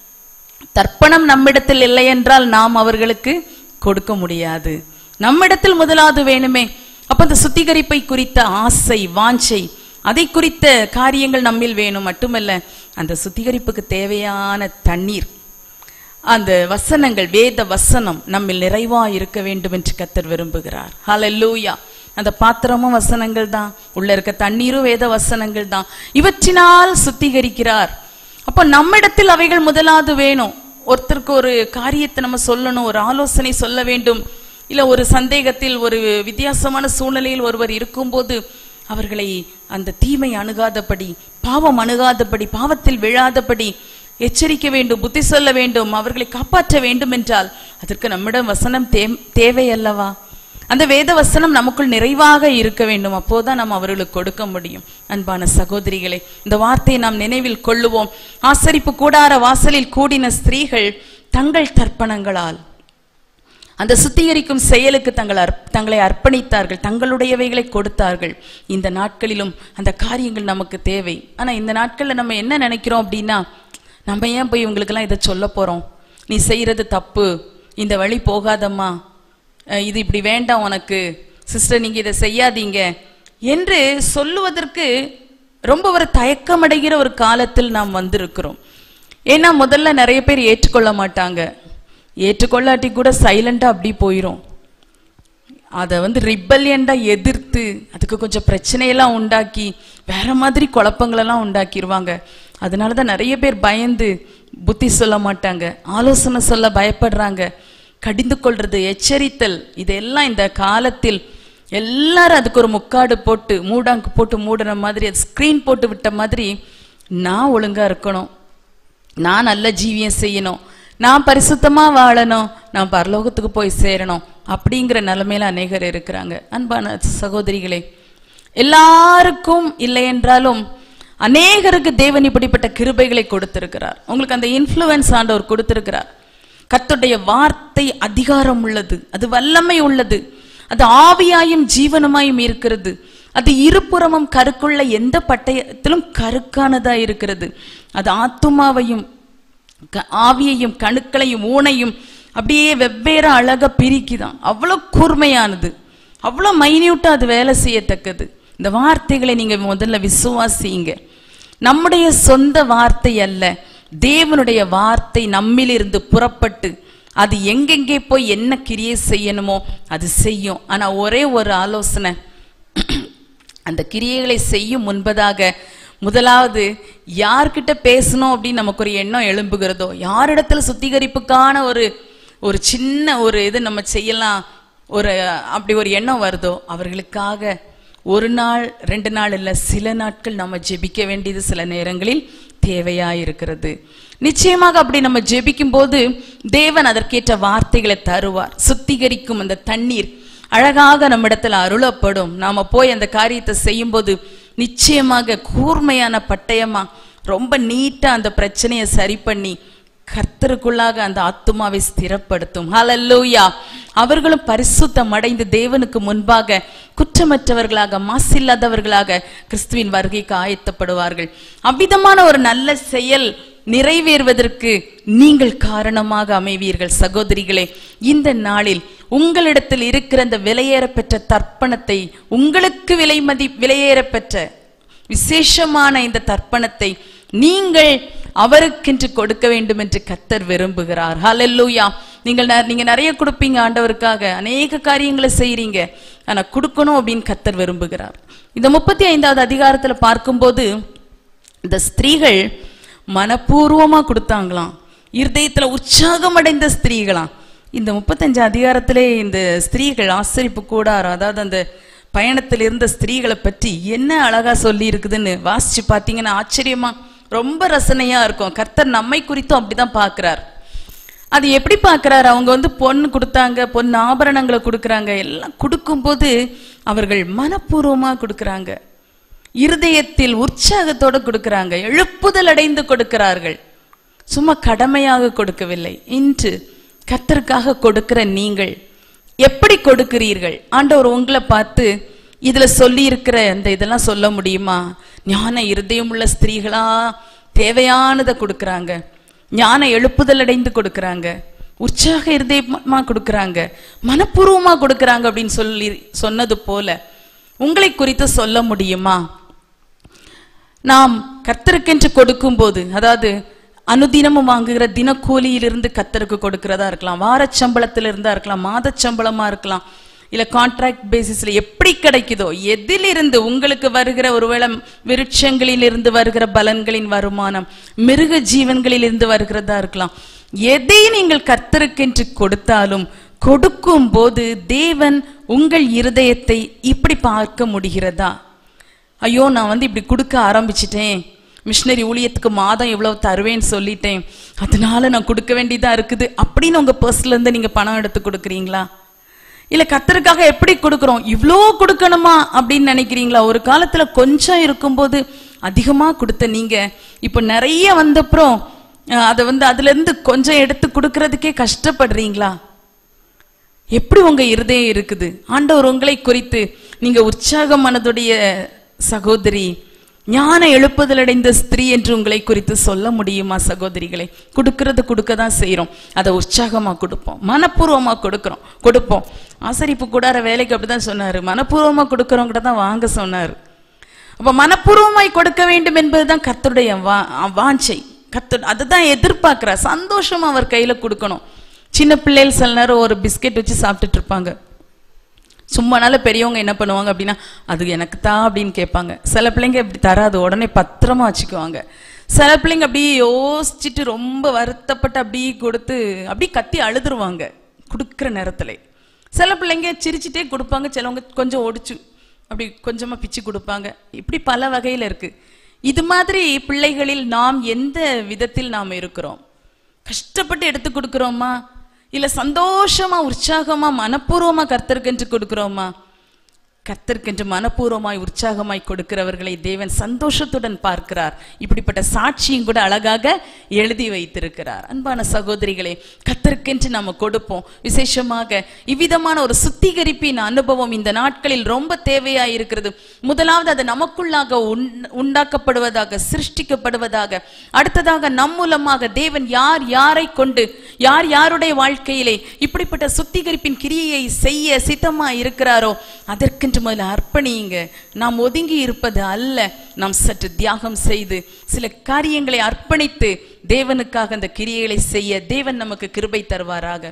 தர்ப்பணம் நம்மிடத்தில் இல்லை என்றால் நாம் அவர்களுக்கு கொடுக்க முடியாது நம்மிடத்தில் முதலாவது வேணுமே அப்ப அந்த சுத்திகரிப்பை குறித்த ஆசை வாஞ்சை அதை குறித்த காரியங்கள் நம்மில் வேணும் மட்டுமல்ல அந்த சுத்திகரிப்புக்கு தேவையான தண்ணீர் அந்த வசனங்கள் வேத வசனம் நம்மில் நிறைவா இருக்க வேண்டும் என்று கத்தர் விரும்புகிறார் ஹalleluya அந்த பாத்திரமும் வசனங்கள் தான் உள்ள இருக்க தண்ணீரும் வேத வசனங்கள் தான் இவற்றினால் சுத்திகரிக்கிறார் அப்போ நம்மிடத்தில் அவைகள் முதலாவது வேணும் ஒருத்தருக்கு ஒரு காரியத்தை நம்ம சொல்லணும் ஒரு ஆலோசனை சொல்ல வேண்டும் இல்ல ஒரு சந்தேகத்தில் ஒரு வித்தியாசமான சூழ்நிலையில் ஒருவர் இருக்கும்போது அவர்களை அந்த தீமை அணுகாதபடி பாவம் அணுகாதபடி பாவத்தில் விழாதபடி எச்சரிக்க வேண்டும் புத்தி சொல்ல வேண்டும் அவர்களை காப்பாற்ற வேண்டும் என்றால் அதற்கு நம்மிடம் வசனம் தே தேவை அல்லவா அந்த வேத வசனம் நமக்குள் நிறைவாக இருக்க வேண்டும் அப்போதான் நாம் அவர்களுக்கு கொடுக்க முடியும் அன்பான சகோதரிகளே இந்த வார்த்தையை நாம் நினைவில் கொள்ளுவோம் ஆசரிப்பு கூடார வாசலில் கூடின ஸ்திரீகள் தங்கள் தர்ப்பணங்களால் அந்த சுத்திகரிக்கும் செயலுக்கு தங்கள் அர்ப்- தங்களை அர்ப்பணித்தார்கள் தங்களுடையவைகளை கொடுத்தார்கள் இந்த நாட்களிலும் அந்த காரியங்கள் நமக்கு தேவை ஆனா இந்த நாட்கள்ல நம்ம என்ன நினைக்கிறோம் அப்படின்னா நம்ம ஏன் போய் இவங்களுக்கெல்லாம் இதை சொல்ல போறோம் நீ செய்யறது தப்பு இந்த வழி போகாதம்மா அஹ் இது இப்படி வேண்டாம் உனக்கு சிஸ்டர் நீங்க இதை செய்யாதீங்க என்று சொல்லுவதற்கு ரொம்ப ஒரு தயக்கமடைகிற ஒரு காலத்தில் நாம் வந்திருக்கிறோம் ஏன்னா முதல்ல நிறைய பேர் ஏற்றுக்கொள்ள மாட்டாங்க ஏற்றுக்கொள்ளாட்டி கூட சைலண்டா அப்படி போயிரும் அதை வந்து ரிப்பல்யண்டா எதிர்த்து அதுக்கு கொஞ்சம் பிரச்சனையெல்லாம் உண்டாக்கி வேற மாதிரி குழப்பங்களெல்லாம் உண்டாக்கிடுவாங்க அதனால தான் நிறைய பேர் பயந்து புத்தி சொல்ல மாட்டாங்க ஆலோசனை சொல்ல பயப்படுறாங்க கடிந்து கொள்றது எச்சரித்தல் இதெல்லாம் இந்த காலத்தில் எல்லாரும் அதுக்கு ஒரு முக்காடு போட்டு மூடாங்கு போட்டு மூடுன மாதிரி அது ஸ்க்ரீன் போட்டு விட்ட மாதிரி நான் ஒழுங்கா இருக்கணும் நான் நல்ல ஜீவியம் செய்யணும் நான் பரிசுத்தமா வாழணும் நான் பரலோகத்துக்கு போய் சேரணும் அப்படிங்கிற நிலைமையில அநேகர் இருக்கிறாங்க அன்பான சகோதரிகளே எல்லாருக்கும் இல்லை என்றாலும் அநேகருக்கு தேவன் இப்படிப்பட்ட கிருபைகளை கொடுத்திருக்கிறார் உங்களுக்கு அந்த இன்ஃப்ளூயன்ஸ் ஆண்டவர் கொடுத்திருக்கிறார் கர்த்தருடைய வார்த்தை அதிகாரம் உள்ளது அது வல்லமை உள்ளது அது ஆவியாயும் ஜீவனுமாயும் இருக்கிறது அது இருபுறமும் கருக்குள்ள எந்த பட்டயத்திலும் கருக்கானதா இருக்கிறது அது ஆத்துமாவையும் க- ஆவியையும் கணுக்களையும் ஊனையும் அப்படியே வெவ்வேறு அழகா பிரிக்குதான் அவ்வளவு கூர்மையானது அவ்வளோ மைன்யூட்டா அது வேலை செய்யத்தக்கது இந்த வார்த்தைகளை நீங்க முதல்ல விசுவாசிங்க நம்முடைய சொந்த வார்த்தை அல்ல தேவனுடைய வார்த்தை நம்மிலிருந்து புறப்பட்டு அது எங்கெங்கே போய் என்ன கிரியை செய்யணுமோ அது செய்யும் ஆனா ஒரே ஒரு ஆலோசனை அந்த கிரியைகளை செய்யும் முன்பதாக முதலாவது யார்கிட்ட பேசணும் அப்படின்னு நமக்கு ஒரு எண்ணம் எழும்புகிறதோ யாரிடத்துல சுத்திகரிப்புக்கான ஒரு ஒரு சின்ன ஒரு இது நம்ம செய்யலாம் ஒரு அப்படி ஒரு எண்ணம் வருதோ அவர்களுக்காக ஒரு நாள் ரெண்டு நாள் இல்ல சில நாட்கள் நம்ம ஜெபிக்க வேண்டியது சில நேரங்களில் தேவையா இருக்கிறது நிச்சயமாக அப்படி நம்ம ஜெபிக்கும் போது தேவன் அதற்கேற்ற வார்த்தைகளை தருவார் சுத்திகரிக்கும் அந்த தண்ணீர் அழகாக நம்மிடத்துல அருளப்படும் நாம போய் அந்த காரியத்தை செய்யும்போது நிச்சயமாக கூர்மையான பட்டயமா ரொம்ப நீட்டா அந்த பிரச்சனையை சரி பண்ணி கர்த்தருக்குள்ளாக அந்த ஆத்துமாவை ஸ்திரப்படுத்தும் ஹalleluya அவர்களும் பரிசுத்தம் அடைந்து தேவனுக்கு முன்பாக குற்றமற்றவர்களாக மாசில்லாதவர்களாக கிறிஸ்துவின் வருகைக்கு ஆயத்தப்படுவார்கள் அவ்விதமான ஒரு நல்ல செயல் நிறைவேறுவதற்கு நீங்கள் காரணமாக அமைவீர்கள் சகோதரிகளே இந்த நாளில் உங்களிடத்தில் இருக்கிற அந்த விலையேறப்பெற்ற தர்ப்பணத்தை உங்களுக்கு விலை மதி விலையேறப்பெற்ற விசேஷமான இந்த தர்ப்பணத்தை நீங்கள் அவருக்கென்று கொடுக்க வேண்டும் என்று கத்தர் விரும்புகிறார் ஹalleluya நீங்கள் ந- நீங்க நிறைய கொடுப்பீங்க ஆண்டவருக்காக அநேக காரியங்களை செய்றீங்க ஆனா கொடுக்கணும் அப்படின்னு கத்தர் விரும்புகிறார் இந்த முப்பத்தி ஐந்தாவது அதிகாரத்துல பார்க்கும்போது இந்த ஸ்திரீகள் மனப்பூர்வமா கொடுத்தாங்களாம் இருதயத்துல உற்சாகம் அடைந்த ஸ்திரீகளாம் இந்த முப்பத்தஞ்சு அதிகாரத்திலே இந்த ஸ்திரீகள் ஆசரிப்பு கூடாரம் அதாவது அந்த பயணத்தில் இருந்த ஸ்திரீகளை பற்றி என்ன அழகா சொல்லி இருக்குதுன்னு வாசிச்சு பார்த்தீங்கன்னா ஆச்சரியமா ரொம்ப ரசனையா இருக்கும் கர்த்தர் நம்மை குறித்தும் அப்படிதான் பார்க்கிறார் அது எப்படி பார்க்கறாரு அவங்க வந்து பொண்ணு கொடுத்தாங்க பொன் ஆபரணங்களை கொடுக்கறாங்க எல்லாம் கொடுக்கும்போது அவர்கள் மனப்பூர்வமா கொடுக்கறாங்க இருதயத்தில் உற்சாகத்தோட கொடுக்கறாங்க எழுப்புதல் அடைந்து கொடுக்கிறார்கள் சும்மா கடமையாக கொடுக்கவில்லை இன்று கர்த்தருக்காக கொடுக்கிற நீங்கள் எப்படி கொடுக்கிறீர்கள் ஆண்டவர் உங்களை பார்த்து இதுல சொல்லி இருக்கிற அந்த இதெல்லாம் சொல்ல முடியுமா ஞான இருதயம் உள்ள ஸ்திரீகளா தேவையானதை கொடுக்கறாங்க ஞான எழுப்புதல் அடைந்து கொடுக்கறாங்க உற்சாக இருதயமா கொடுக்கறாங்க மனப்பூர்வமா கொடுக்கறாங்க அப்படின்னு சொல்லி சொன்னது போல உங்களை குறித்து சொல்ல முடியுமா நாம் கர்த்தருக்கென்று கொடுக்கும்போது அதாவது அனுதினமும் வாங்குகிற தினக்கூலியிலிருந்து கர்த்தருக்கு கொடுக்கிறதா இருக்கலாம் வாரச் சம்பளத்துல இருந்தா இருக்கலாம் மாதச் சம்பளமா இருக்கலாம் இல்ல கான்ட்ராக்ட் பேசிஸ்ல எப்படி கிடைக்குதோ எதிலிருந்து உங்களுக்கு வருகிற ஒருவேளை விருட்சங்களில் இருந்து வருகிற பலன்களின் வருமானம் மிருக ஜீவன்களில் இருந்து வருகிறதா இருக்கலாம் எதை நீங்கள் கர்த்தருக்கென்று கொடுத்தாலும் கொடுக்கும் போது தேவன் உங்கள் இருதயத்தை இப்படி பார்க்க முடிகிறதா ஐயோ நான் வந்து இப்படி கொடுக்க ஆரம்பிச்சிட்டேன் மிஷினரி ஊழியத்துக்கு மாதம் இவ்வளவு தருவேன்னு சொல்லிட்டேன் அதனால நான் கொடுக்க வேண்டியதா இருக்குது அப்படின்னு உங்க பர்ஸ்ல இருந்து நீங்க பணம் எடுத்து கொடுக்குறீங்களா இல்ல கத்தருக்காக எப்படி கொடுக்கறோம் இவ்ளோ கொடுக்கணுமா அப்படின்னு நினைக்கிறீங்களா ஒரு காலத்துல கொஞ்சம் இருக்கும்போது அதிகமா கொடுத்த நீங்க இப்ப நிறைய வந்தப்புறம் அஹ், அதை வந்து அதுல இருந்து கொஞ்சம் எடுத்து கொடுக்கறதுக்கே கஷ்டப்படுறீங்களா எப்படி உங்க இருதயம் இருக்குது ஆண்டவர் உங்களை குறித்து நீங்க உற்சாக மனதுடைய சகோதரி ஞான எழுப்புதல் அடைந்த ஸ்திரீ என்று உங்களை குறித்து சொல்ல முடியுமா சகோதரிகளை கொடுக்கறது கொடுக்க தான் செய்றோம் அதை உற்சாகமா கொடுப்போம் மனப்பூர்வமா கொடுக்கிறோம் கொடுப்போம் ஆசரிப்பு கூடார வேலைக்கு அப்படிதான் சொன்னாரு மனப்பூர்வமா கொடுக்கறவங்க தான் வாங்க சொன்னாரு அப்ப மனப்பூர்வமாய் கொடுக்க வேண்டும் என்பதுதான் கர்த்தருடைய வா- வாஞ்சை கர்த்தர் அதுதான் எதிர்பார்க்கிறார் சந்தோஷமா அவர் கையில கொடுக்கணும் சின்ன பிள்ளைகள் சில நேரம் ஒரு பிஸ்கெட் வச்சு சாப்பிட்டுட்டு இருப்பாங்க சும்மானால பெரியவங்க என்ன பண்ணுவாங்க அப்படின்னா அது எனக்கு தான் அப்படின்னு கேட்பாங்க சில பிள்ளைங்க இப்படி தராது உடனே பத்திரமா வச்சுக்குவாங்க சில பிள்ளைங்க அப்படியே யோசிச்சுட்டு ரொம்ப வருத்தப்பட்டு அப்படியே கொடுத்து அப்படியே கத்தி அழுதுருவாங்க கொடுக்குற நேரத்துல சில பிள்ளைங்க சிரிச்சுட்டே கொடுப்பாங்க சிலவங்க கொஞ்சம் ஒடிச்சு அப்படி கொஞ்சமா பிச்சு கொடுப்பாங்க இப்படி பல வகையில இருக்கு இது மாதிரி பிள்ளைகளில் நாம் எந்த விதத்தில் நாம் இருக்கிறோம் கஷ்டப்பட்டு எடுத்து கொடுக்கிறோமா இல்ல சந்தோஷமா உற்சாகமா மனப்பூர்வமா கர்த்தருக்கென்று கொடுக்கிறோமா கர்த்தருக்கென்று மனப்பூர்வமாய் உற்சாகமாய் கொடுக்கிறவர்களை தேவன் சந்தோஷத்துடன் பார்க்கிறார் இப்படிப்பட்ட சாட்சியும் கூட அழகாக எழுதி வைத்திருக்கிறார் அன்பான சகோதரிகளே கர்த்தருக்கென்று நாம கொடுப்போம் விசேஷமாக இவ்விதமான ஒரு சுத்திகரிப்பின் அனுபவம் இந்த நாட்களில் ரொம்ப தேவையா இருக்கிறது முதலாவது அது நமக்குள்ளாக உண்- உண்டாக்கப்படுவதாக சிருஷ்டிக்கப்படுவதாக அடுத்ததாக நம் மூலமாக தேவன் யார் யாரை கொண்டு யார் யாருடைய வாழ்க்கையிலே இப்படிப்பட்ட சுத்திகரிப்பின் கிரியையை செய்ய சித்தமா இருக்கிறாரோ அதற்கென்று முதல்ல அர்ப்பணியுங்க நாம் ஒதுங்கி இருப்பது அல்ல நாம் சற்று தியாகம் செய்து சில காரியங்களை அர்ப்பணித்து தேவனுக்காக அந்த கிரியைகளை செய்ய தேவன் நமக்கு கிருபை தருவாராக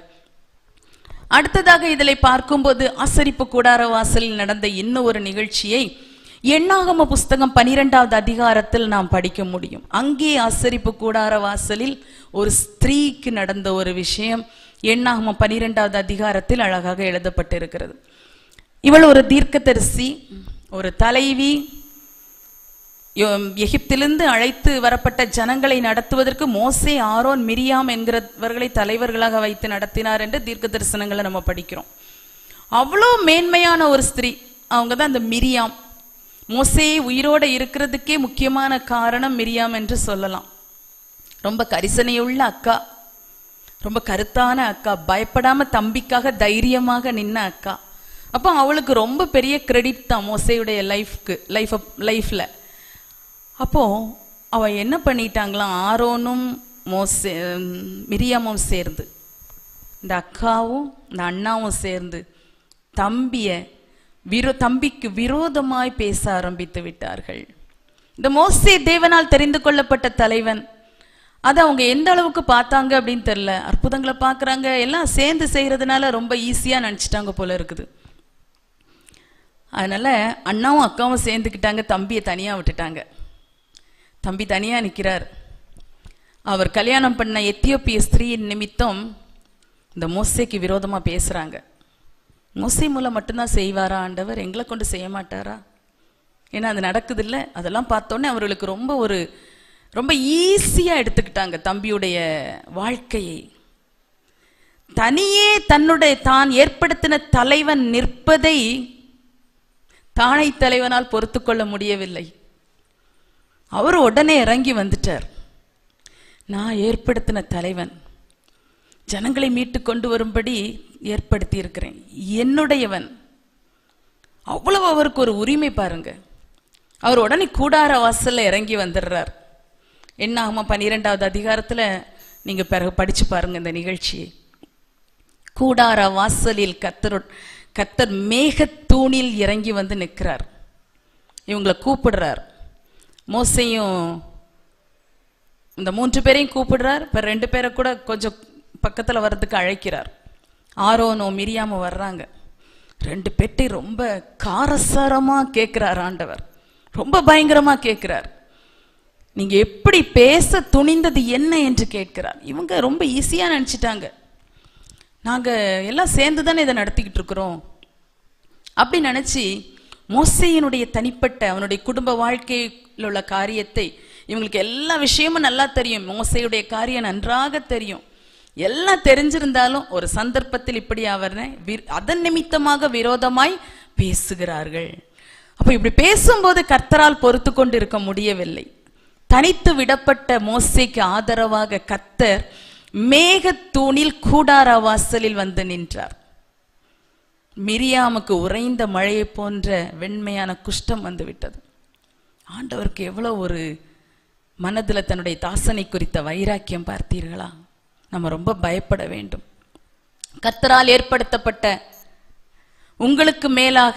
அடுத்ததாக இதில் பார்க்கும்போது ஆசரிப்பு கூடார வாசலில் நடந்த இன்னும் ஒரு நிகழ்ச்சியை எண்ணாகம புஸ்தகம் பனிரெண்டாவது அதிகாரத்தில் நாம் படிக்க முடியும் அங்கே ஆசரிப்பு கூடார வாசலில் ஒரு ஸ்திரீக்கு நடந்த ஒரு விஷயம் எண்ணாகம பனிரெண்டாவது அதிகாரத்தில் அழகாக எழுதப்பட்டிருக்கிறது இவள் ஒரு தீர்க்கதரிசி ஒரு தலைவி யோ- எகிப்திலிருந்து அழைத்து வரப்பட்ட ஜனங்களை நடத்துவதற்கு மோசே ஆரோன் மிரியாம் என்கிறவர்களை தலைவர்களாக வைத்து நடத்தினார் என்று தீர்க்க தரிசனங்களை நம்ம படிக்கிறோம் அவ்வளோ மேன்மையான ஒரு ஸ்திரீ அவங்க தான் அந்த மிரியாம் மோசே உயிரோட இருக்கிறதுக்கே முக்கியமான காரணம் மிரியாம் என்று சொல்லலாம் ரொம்ப கரிசனையுள்ள அக்கா ரொம்ப கருத்தான அக்கா பயப்படாம தம்பிக்காக தைரியமாக நின்ன அக்கா அப்போ அவளுக்கு ரொம்ப பெரிய கிரெடிட் தான் மோசையுடைய லைஃப்க்கு லைஃப் லைஃப்ல அப்போ அவ என்ன பண்ணிட்டாங்களாம் ஆரோனும் மோசே மிரியாமும் சேர்ந்து இந்த அக்காவும் இந்த அண்ணாவும் சேர்ந்து தம்பிய விரோ தம்பிக்கு விரோதமாய் பேச ஆரம்பித்து விட்டார்கள் இந்த மோசே தேவனால் தெரிந்து கொள்ளப்பட்ட தலைவன் அதை அவங்க எந்த அளவுக்கு பார்த்தாங்க அப்படின்னு தெரியல அற்புதங்களை பார்க்கறாங்க எல்லாம் சேர்ந்து செய்யறதுனால ரொம்ப ஈஸியா நினைச்சிட்டாங்க போல இருக்குது அதனால அண்ணாவும் அக்காவும் சேர்ந்துக்கிட்டாங்க தம்பியை தனியா விட்டுட்டாங்க தம்பி தனியா நிக்கிறார் அவர் கல்யாணம் பண்ண எத்தியோப்பிய ஸ்திரீயின் நிமித்தம் இந்த மோசேக்கு விரோதமா பேசுறாங்க மோசே மூலம் மட்டும்தான் செய்வாரா ஆண்டவர் எங்களை கொண்டு செய்ய மாட்டாரா ஏன்னா அது நடக்குது இல்ல அதெல்லாம் பார்த்தோன்னே அவர்களுக்கு ரொம்ப ஒரு ரொம்ப ஈஸியா எடுத்துக்கிட்டாங்க தம்பியுடைய வாழ்க்கையை தனியே தன்னுடைய தான் ஏற்படுத்தின தலைவன் நிற்பதை தானை தலைவனால் பொறுத்து கொள்ள முடியவில்லை அவர் உடனே இறங்கி வந்துட்டார் நான் ஏற்படுத்தின தலைவன் ஜனங்களை மீட்டு கொண்டு வரும்படி ஏற்படுத்தி இருக்கிறேன் என்னுடையவன் அவ்வளவு அவருக்கு ஒரு உரிமை பாருங்க அவர் உடனே கூடார வாசல்ல இறங்கி வந்துடுறார் என்ன ஆகுமா பன்னிரெண்டாவது அதிகாரத்துல நீங்க பிறகு படிச்சு பாருங்க இந்த நிகழ்ச்சியை கூடார வாசலில் கத்தர் கத்தர் மேகத்தூணில் இறங்கி வந்து நிற்கிறார் இவங்களை கூப்பிடுறார் மோசையும் இந்த மூன்று பேரையும் கூப்பிடுறார் இப்ப ரெண்டு பேரை கூட கொஞ்சம் பக்கத்துல வர்றதுக்கு அழைக்கிறார் ஆரோனோ மிரியாமோ வர்றாங்க ரெண்டு பெட்டி ரொம்ப காரசாரமா கேட்கிறார் ஆண்டவர் ரொம்ப பயங்கரமா கேட்கிறார் நீங்க எப்படி பேச துணிந்தது என்ன என்று கேட்கிறார் இவங்க ரொம்ப ஈஸியா நினைச்சிட்டாங்க நாங்க எல்லாம் சேர்ந்து தானே இதை நடத்திக்கிட்டு இருக்கிறோம் அப்படி நினைச்சு மோசையினுடைய தனிப்பட்ட அவனுடைய குடும்ப வாழ்க்கையில் உள்ள காரியத்தை இவங்களுக்கு எல்லா விஷயமும் நல்லா தெரியும் மோசையுடைய காரியம் நன்றாக தெரியும் எல்லாம் தெரிஞ்சிருந்தாலும் ஒரு சந்தர்ப்பத்தில் இப்படி அவரை வி- அதன் நிமித்தமாக விரோதமாய் பேசுகிறார்கள் அப்ப இப்படி பேசும்போது கர்த்தரால் பொறுத்து கொண்டு இருக்க முடியவில்லை தனித்து விடப்பட்ட மோசைக்கு ஆதரவாக கத்தர் மேகத்தூணில் கூடார வாசலில் வந்து நின்றார் மிரியாமுக்கு உறைந்த மழையை போன்ற வெண்மையான குஷ்டம் வந்து விட்டது ஆண்டவருக்கு எவ்வளவு ஒரு மனதுல தன்னுடைய தாசனை குறித்த வைராக்கியம் பார்த்தீர்களா நம்ம ரொம்ப பயப்பட வேண்டும் கர்த்தரால் ஏற்படுத்தப்பட்ட உங்களுக்கு மேலாக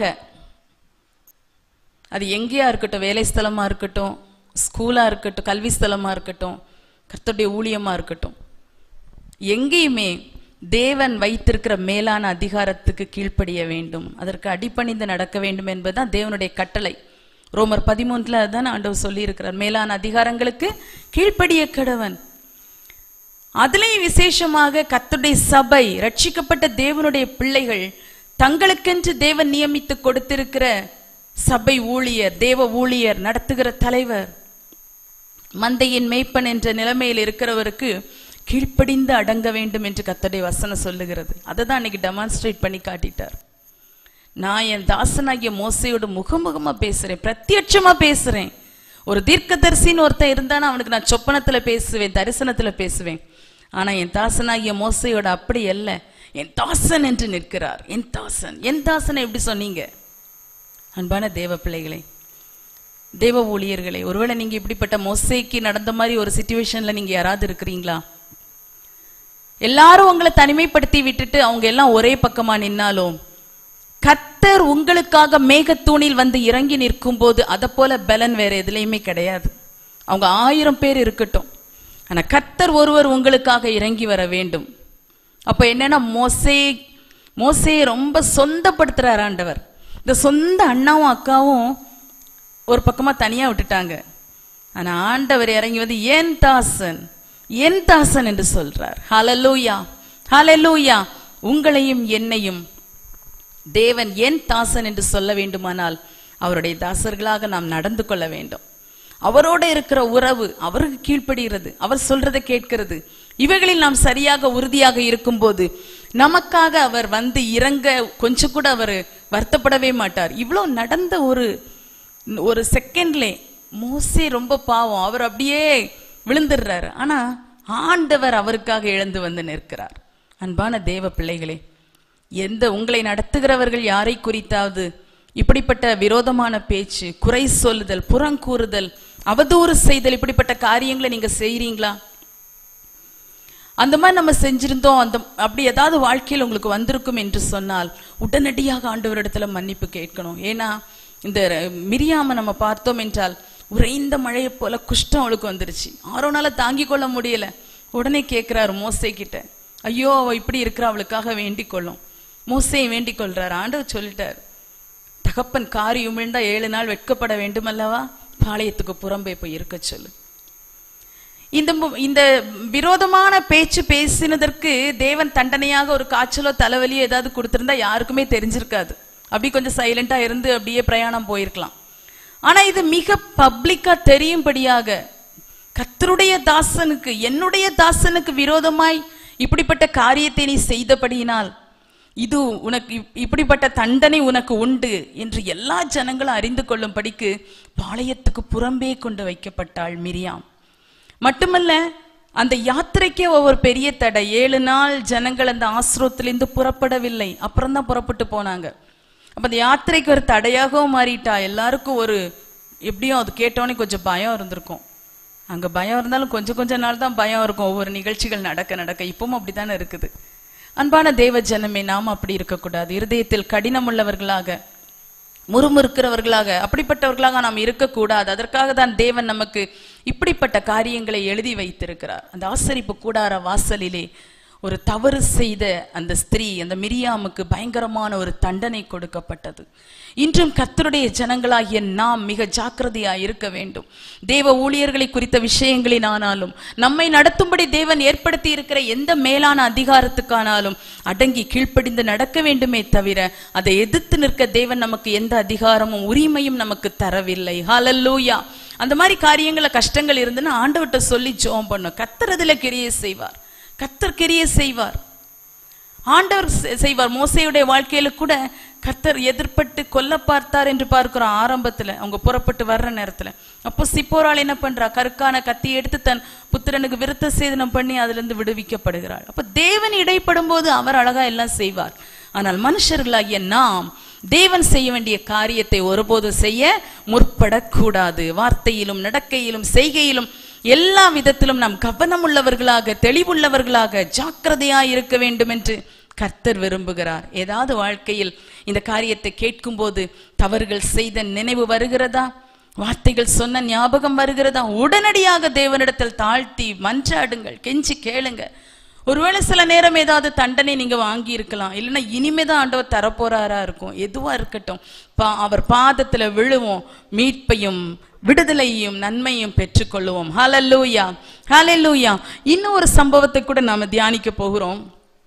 அது எங்கேயா இருக்கட்டும் வேலை ஸ்தலமா இருக்கட்டும் ஸ்கூலா இருக்கட்டும் கல்வி ஸ்தலமா இருக்கட்டும் கர்த்தருடைய ஊழியமா இருக்கட்டும் எங்கேயுமே தேவன் வைத்திருக்கிற மேலான அதிகாரத்துக்கு கீழ்ப்படிய வேண்டும் அதற்கு அடிபணிந்து நடக்க வேண்டும் என்பதுதான் தேவனுடைய கட்டளை ரோமர் பதிமூன்றுல அதான் ஆண்டவர் சொல்லி இருக்கிறார் மேலான அதிகாரங்களுக்கு கீழ்ப்படிய கடவன் அதுலயும் விசேஷமாக கர்த்தருடைய சபை ரட்சிக்கப்பட்ட தேவனுடைய பிள்ளைகள் தங்களுக்கென்று தேவன் நியமித்து கொடுத்திருக்கிற சபை ஊழியர் தேவ ஊழியர் நடத்துகிற தலைவர் மந்தையின் மேய்ப்பன் என்ற நிலைமையில் இருக்கிறவருக்கு கீழ்ப்படிந்து அடங்க வேண்டும் என்று கர்த்தருடைய வசனம் சொல்லுகிறது அதை தான் அன்னைக்கு டெமான்ஸ்ட்ரேட் பண்ணி காட்டிட்டார் நான் என் தாசனாகிய மோசையோட முகமுகமா பேசுறேன் பிரத்யட்சமா பேசுறேன் ஒரு தீர்க்கதரிசின்னு ஒருத்தன் இருந்தானா அவனுக்கு நான் சொப்பனத்துல பேசுவேன் தரிசனத்துல பேசுவேன் ஆனா என் தாசனாகிய மோசையோட அப்படி அல்ல என் தாசன் என்று நிற்கிறார் என் தாசன் என் தாசனை எப்படி சொன்னீங்க அன்பான தேவ பிள்ளைகளே தேவ ஊழியர்களே ஒருவேளை நீங்க இப்படிப்பட்ட மோசைக்கு நடந்த மாதிரி ஒரு சுச்சுவேஷன்ல நீங்க யாராவது இருக்கிறீங்களா எல்லாரும் உங்களை தனிமைப்படுத்தி விட்டுட்டு அவங்க எல்லாம் ஒரே பக்கமா நின்னாலும் கத்தர் உங்களுக்காக மேகத்தூணில் வந்து இறங்கி நிற்கும் போது அதை போல பலன் வேற எதுலையுமே கிடையாது அவங்க ஆயிரம் பேர் இருக்கட்டும் ஆனா கத்தர் ஒருவர் உங்களுக்காக இறங்கி வர வேண்டும் அப்ப என்னன்னா மோசே மோசையை ரொம்ப சொந்தப்படுத்துறார் ஆண்டவர் இந்த சொந்த அண்ணாவும் அக்காவும் ஒரு பக்கமா தனியா விட்டுட்டாங்க ஆனா ஆண்டவர் இறங்கி வந்து என் தாசன் என் தாசன் என்று சொல்றார் ஹalleluya ஹalleluya உங்களையும் என்னையும் தேவன் என் தாசன் என்று சொல்ல வேண்டுமானால் அவருடைய தாசர்களாக நாம் நடந்து கொள்ள வேண்டும் அவரோட இருக்கிற உறவு அவருக்கு கீழ்ப்படுகிறது அவர் சொல்றதை கேட்கிறது இவைகளில் நாம் சரியாக உறுதியாக இருக்கும்போது நமக்காக அவர் வந்து இறங்க கொஞ்சம் கூட அவர் வருத்தப்படவே மாட்டார் இவ்வளோ நடந்த ஒரு ஒரு செகண்ட்லே மோசே ரொம்ப பாவம் அவர் அப்படியே விழுந்துடுறாரு ஆனா ஆண்டவர் அவருக்காக எழுந்து வந்து நிற்கிறார் அன்பான தேவ பிள்ளைகளே எந்த உங்களை நடத்துகிறவர்கள் யாரை குறித்தாவது இப்படிப்பட்ட விரோதமான பேச்சு குறை சொல்லுதல் புறங்கூறுதல் அவதூறு செய்தல் இப்படிப்பட்ட காரியங்களை நீங்க செய்றீங்களா அந்த மாதிரி நம்ம செஞ்சிருந்தோம் அந்த அப்படி ஏதாவது வாழ்க்கையில் உங்களுக்கு வந்திருக்கும் என்று சொன்னால் உடனடியாக ஆண்டவரிடத்துல மன்னிப்பு கேட்கணும் ஏன்னா இந்த மிரியாம நம்ம பார்த்தோம் என்றால் உறைந்த மழையை போல குஷ்டம் அவளுக்கு வந்துருச்சு ஆரோனால தாங்கிக் கொள்ள முடியல உடனே கேட்கிறாரு மோசே கிட்ட ஐயோ அவ இப்படி இருக்கிற அவளுக்காக வேண்டிக் கொள்ளும் மோசையை வேண்டிக் கொள்றாரு ஆண்டவர் சொல்லிட்டார் தகப்பன் காரி உமிழ்ந்தா ஏழு நாள் வெட்கப்பட வேண்டும் அல்லவா பாளையத்துக்கு புறம்பே போய் இருக்க சொல்லு இந்த மு- இந்த விரோதமான பேச்சு பேசினதற்கு தேவன் தண்டனையாக ஒரு காய்ச்சலோ தலைவலியோ ஏதாவது கொடுத்திருந்தா யாருக்குமே தெரிஞ்சிருக்காது அப்படி கொஞ்சம் சைலண்டா இருந்து அப்படியே பிரயாணம் போயிருக்கலாம் ஆனா இது மிக பப்ளிக்கா தெரியும்படியாக கர்த்தருடைய தாசனுக்கு என்னுடைய தாசனுக்கு விரோதமாய் இப்படிப்பட்ட காரியத்தை நீ செய்தபடியினால் இது உனக்கு இப்- இப்படிப்பட்ட தண்டனை உனக்கு உண்டு என்று எல்லா ஜனங்களும் அறிந்து கொள்ளும்படிக்கு பாளையத்துக்கு புறம்பே கொண்டு வைக்கப்பட்டாள் மிரியாம் மட்டுமல்ல அந்த யாத்திரைக்கே ஒவ்வொரு பெரிய தடை ஏழு நாள் ஜனங்கள் அந்த ஆசிரத்திலிருந்து புறப்படவில்லை அப்புறம் தான் புறப்பட்டு போனாங்க அப்ப அந்த யாத்திரைக்கு ஒரு தடையாகவும் மாறிட்டா எல்லாருக்கும் ஒரு எப்படியும் அது கேட்டோன்னே கொஞ்சம் பயம் இருந்திருக்கும் அங்க பயம் இருந்தாலும் கொஞ்சம் கொஞ்ச நாள் தான் பயம் இருக்கும் ஒவ்வொரு நிகழ்ச்சிகள் நடக்க நடக்க இப்பவும் அப்படித்தானே இருக்குது அன்பான தேவ ஜனமே நாம் அப்படி இருக்கக்கூடாது இருதயத்தில் கடினம் உள்ளவர்களாக முறுமுறுக்கிறவர்களாக அப்படிப்பட்டவர்களாக நாம் இருக்கக்கூடாது அதற்காக தான் தேவன் நமக்கு இப்படிப்பட்ட காரியங்களை எழுதி வைத்திருக்கிறார் அந்த ஆசரிப்பு கூடார வாசலிலே ஒரு தவறு செய்த அந்த ஸ்திரீ அந்த மிரியாமுக்கு பயங்கரமான ஒரு தண்டனை கொடுக்கப்பட்டது இன்றும் கர்த்தருடைய ஜனங்களாகிய நாம் மிக ஜாக்கிரதையாய் இருக்க வேண்டும் தேவ ஊழியர்களை குறித்த விஷயங்களில் ஆனாலும் நம்மை நடத்தும்படி தேவன் ஏற்படுத்தி இருக்கிற எந்த மேலான அதிகாரத்துக்கானாலும் அடங்கி கீழ்ப்படிந்து நடக்க வேண்டுமே தவிர அதை எதிர்த்து நிற்க தேவன் நமக்கு எந்த அதிகாரமும் உரிமையும் நமக்கு தரவில்லை ஹalleluya அந்த மாதிரி காரியங்கள கஷ்டங்கள் இருந்துன்னா ஆண்டவர்கிட்ட சொல்லி ஜெபம் பண்ணும் கர்த்தர் அதுல கிரியை செய்வார் கர்த்தர் கிரியை செய்வார் ஆண்டவர் செ- செய்வார் மோசையுடைய வாழ்க்கையில கூட கர்த்தர் எதிர்ப்பட்டு கொல்ல பார்த்தார் என்று பார்க்கிறோம் ஆரம்பத்துல அவங்க புறப்பட்டு வர்ற நேரத்துல அப்போ சிப்போரால் என்ன பண்றா கருக்கான கத்தி எடுத்து தன் புத்திரனுக்கு விருத்த சேதனம் பண்ணி அதுல இருந்து விடுவிக்கப்படுகிறாள் அப்ப தேவன் இடைப்படும் போது அவர் அழகா எல்லாம் செய்வார் ஆனால் மனுஷர்களாகிய நாம் தேவன் செய்ய வேண்டிய காரியத்தை ஒருபோதும் செய்ய முற்படக்கூடாது வார்த்தையிலும் நடக்கையிலும் செய்கையிலும் எல்லா விதத்திலும் நாம் கவனம் உள்ளவர்களாக தெளிவுள்ளவர்களாக ஜாக்கிரதையாய் இருக்க வேண்டும் என்று கர்த்தர் விரும்புகிறார் ஏதாவது வாழ்க்கையில் இந்த காரியத்தை கேட்கும்போது தவறுகள் செய்த நினைவு வருகிறதா வார்த்தைகள் சொன்ன ஞாபகம் வருகிறதா உடனடியாக தேவனிடத்தில் தாழ்த்தி மன்றாடுங்கள் கெஞ்சி கேளுங்க ஒருவேளை சில நேரம் ஏதாவது தண்டனை நீங்க வாங்கி இருக்கலாம் இல்லைன்னா இனிமேதான் ஆண்டவர் தரப்போறாரா இருக்கும் எதுவா இருக்கட்டும் பா அவர் பாதத்துல விழுவோம் மீட்பையும் விடுதலையும் நன்மையும் பெற்றுக்கொள்ளுவோம் ஹalleluya ஹalleluya இன்னும் ஒரு சம்பவத்தை கூட நாம தியானிக்க போகிறோம்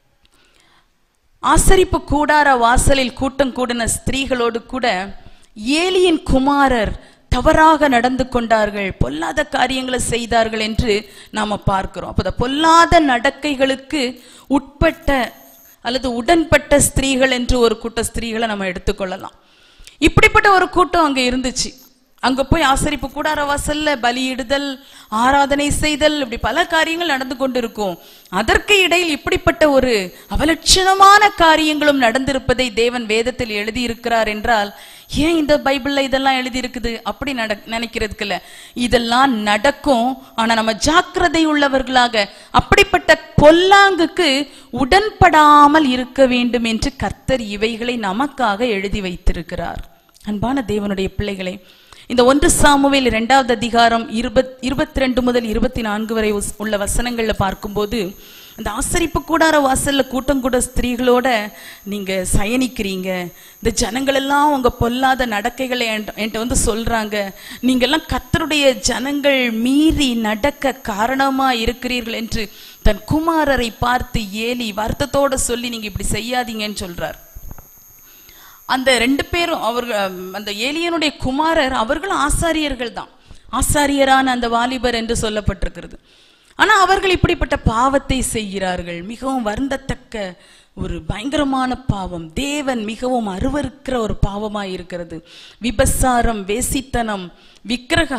ஆசரிப்பு கூடார வாசலில் கூட்டம் கூடின ஸ்திரீகளோடு கூட ஏலியின் குமாரர் தவறாக நடந்து கொண்டார்கள் பொல்லாத காரியங்களை செய்தார்கள் என்று நாம பார்க்கிறோம் அப்ப இந்த பொல்லாத நடக்கைகளுக்கு உட்பட்ட அல்லது உடன்பட்ட ஸ்திரீகள் என்று ஒரு கூட்ட ஸ்திரீகளை நம்ம எடுத்துக்கொள்ளலாம் இப்படிப்பட்ட ஒரு கூட்டம் அங்க இருந்துச்சு அங்க போய் ஆசரிப்பு கூடார வாசல்ல பலியிடுதல் ஆராதனை செய்தல் இப்படி பல காரியங்கள் நடந்து கொண்டிருக்கும் அதற்கு இடையில் இப்படிப்பட்ட ஒரு அவலட்சணமான காரியங்களும் நடந்திருப்பதை தேவன் வேதத்தில் எழுதியிருக்கிறார் என்றால் ஏன் இந்த பைபிள்ல இதெல்லாம் எழுதி இருக்குது அப்படி நட நினைக்கிறதுக்கு இல்ல இதெல்லாம் நடக்கும் ஆனா நம்ம ஜாக்கிரதை உள்ளவர்களாக அப்படிப்பட்ட பொல்லாங்குக்கு உடன்படாமல் இருக்க வேண்டும் என்று கர்த்தர் இவைகளை நமக்காக எழுதி வைத்திருக்கிறார் அன்பான தேவனுடைய பிள்ளைகளே இந்த ஒன்று சாமுவேல் இரண்டாவது அதிகாரம் இருபத் இருபத்தி ரெண்டு முதல் இருபத்தி நான்கு வரை உஸ்- உள்ள வசனங்கள்ல பார்க்கும்போது இந்த ஆசரிப்பு கூடார வாசல்ல கூட்டம் கூட ஸ்திரீகளோட நீங்க சயனிக்கிறீங்க இந்த ஜனங்கள் எல்லாம் உங்க பொல்லாத நடக்கைகளை என்ட- என்கிட்ட வந்து சொல்றாங்க நீங்க எல்லாம் கத்தருடைய ஜனங்கள் மீறி நடக்க காரணமா இருக்கிறீர்கள் என்று தன் குமாரரை பார்த்து ஏலி வருத்தத்தோட சொல்லி நீங்க இப்படி செய்யாதீங்கன்னு சொல்றார் அந்த ரெண்டு பேரும் அவர்கள் அம், அந்த ஏலியனுடைய குமாரர் அவர்களும் ஆசாரியர்கள் தான் ஆசாரியரான அந்த வாலிபர் என்று சொல்லப்பட்டிருக்கிறது ஆனா அவர்கள் இப்படிப்பட்ட பாவத்தை செய்கிறார்கள் மிகவும் வருந்தத்தக்க ஒரு பயங்கரமான பாவம் தேவன் மிகவும் அருவருக்கிற ஒரு பாவமாய் இருக்கிறது விபசாரம் வேசித்தனம் விக்கிரக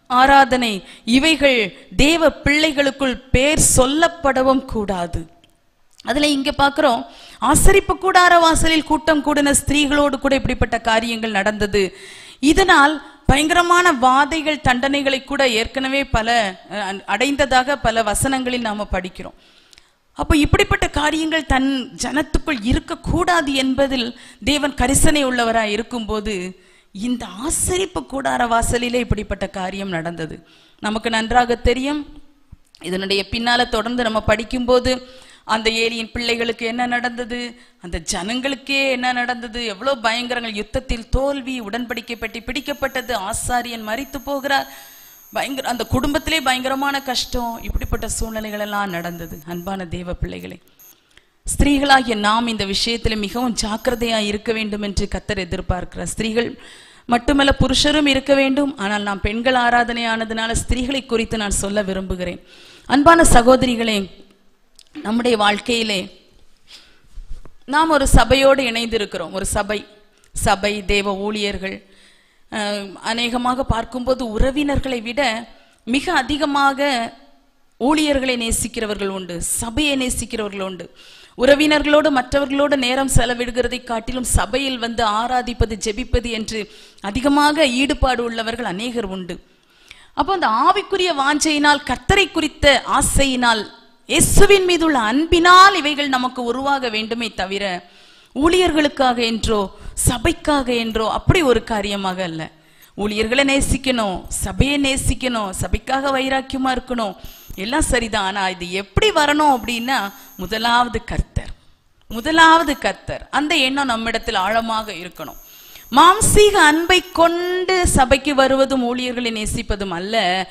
ஆராதனை இவைகள் தேவ பிள்ளைகளுக்குள் பேர் சொல்லப்படவும் கூடாது அதுல இங்க பார்க்கிறோம் ஆசரிப்பு கூடார வாசலில் கூட்டம் கூடின ஸ்திரீகளோடு கூட இப்படிப்பட்ட காரியங்கள் நடந்தது இதனால் பயங்கரமான வாதைகள் தண்டனைகளை கூட ஏற்கனவே பல அஹ், அடைந்ததாக பல வசனங்களில் நாம படிக்கிறோம் அப்போ இப்படிப்பட்ட காரியங்கள் தன் ஜனத்துக்குள் இருக்கக்கூடாது என்பதில் தேவன் கரிசனை உள்ளவராய் இருக்கும்போது இந்த ஆசரிப்பு கூடார வாசலிலே இப்படிப்பட்ட காரியம் நடந்தது நமக்கு நன்றாக தெரியும் இதனுடைய பின்னால தொடர்ந்து நம்ம படிக்கும்போது அந்த ஏலியின் பிள்ளைகளுக்கு என்ன நடந்தது அந்த ஜனங்களுக்கே என்ன நடந்தது எவ்வளவு பயங்கரங்கள் யுத்தத்தில் தோல்வி உடன்படிக்கை பெட்டி பிடிக்கப்பட்டது ஆசாரியன் மரித்து போகிறார் பயங்கர அந்த குடும்பத்திலே பயங்கரமான கஷ்டம் இப்படிப்பட்ட சூழ்நிலைகள் எல்லாம் நடந்தது அன்பான தேவ பிள்ளைகளே ஸ்திரீகளாகிய நாம் இந்த விஷயத்தில் மிகவும் ஜாக்கிரதையா இருக்க வேண்டும் என்று கத்தர் எதிர்பார்க்கிறார் ஸ்திரீகள் மட்டுமல்ல புருஷரும் இருக்க வேண்டும் ஆனால் நாம் பெண்கள் ஆராதனையானதுனால ஸ்திரீகளை குறித்து நான் சொல்ல விரும்புகிறேன் அன்பான சகோதரிகளே நம்முடைய வாழ்க்கையிலே நாம் ஒரு சபையோடு இணைந்திருக்கிறோம் ஒரு சபை சபை தேவ ஊழியர்கள் அஹ், அநேகமாக பார்க்கும்போது உறவினர்களை விட மிக அதிகமாக ஊழியர்களை நேசிக்கிறவர்கள் உண்டு சபையை நேசிக்கிறவர்கள் உண்டு உறவினர்களோடு மற்றவர்களோடு நேரம் செலவிடுகிறதை காட்டிலும் சபையில் வந்து ஆராதிப்பது ஜெபிப்பது என்று அதிகமாக ஈடுபாடு உள்ளவர்கள் அநேகர் உண்டு அப்போ அந்த ஆவிக்குரிய வாஞ்சையினால் கர்த்தரை குறித்த ஆசையினால் இயேசுவின் மீது உள்ள அன்பினால் இவைகள் நமக்கு உருவாக வேண்டுமே தவிர ஊழியர்களுக்காக என்றோ சபைக்காக என்றோ அப்படி ஒரு காரியமாக அல்ல ஊழியர்களை நேசிக்கணும் சபையை நேசிக்கணும் சபைக்காக வைராக்கியமா இருக்கணும் எல்லாம் சரிதான் ஆனா இது எப்படி வரணும் அப்படின்னா முதலாவது கர்த்தர் முதலாவது கர்த்தர் அந்த எண்ணம் நம்மிடத்தில் ஆழமாக இருக்கணும் மாம்சீக அன்பை கொண்டு சபைக்கு வருவதும் ஊழியர்களை நேசிப்பதும் அல்ல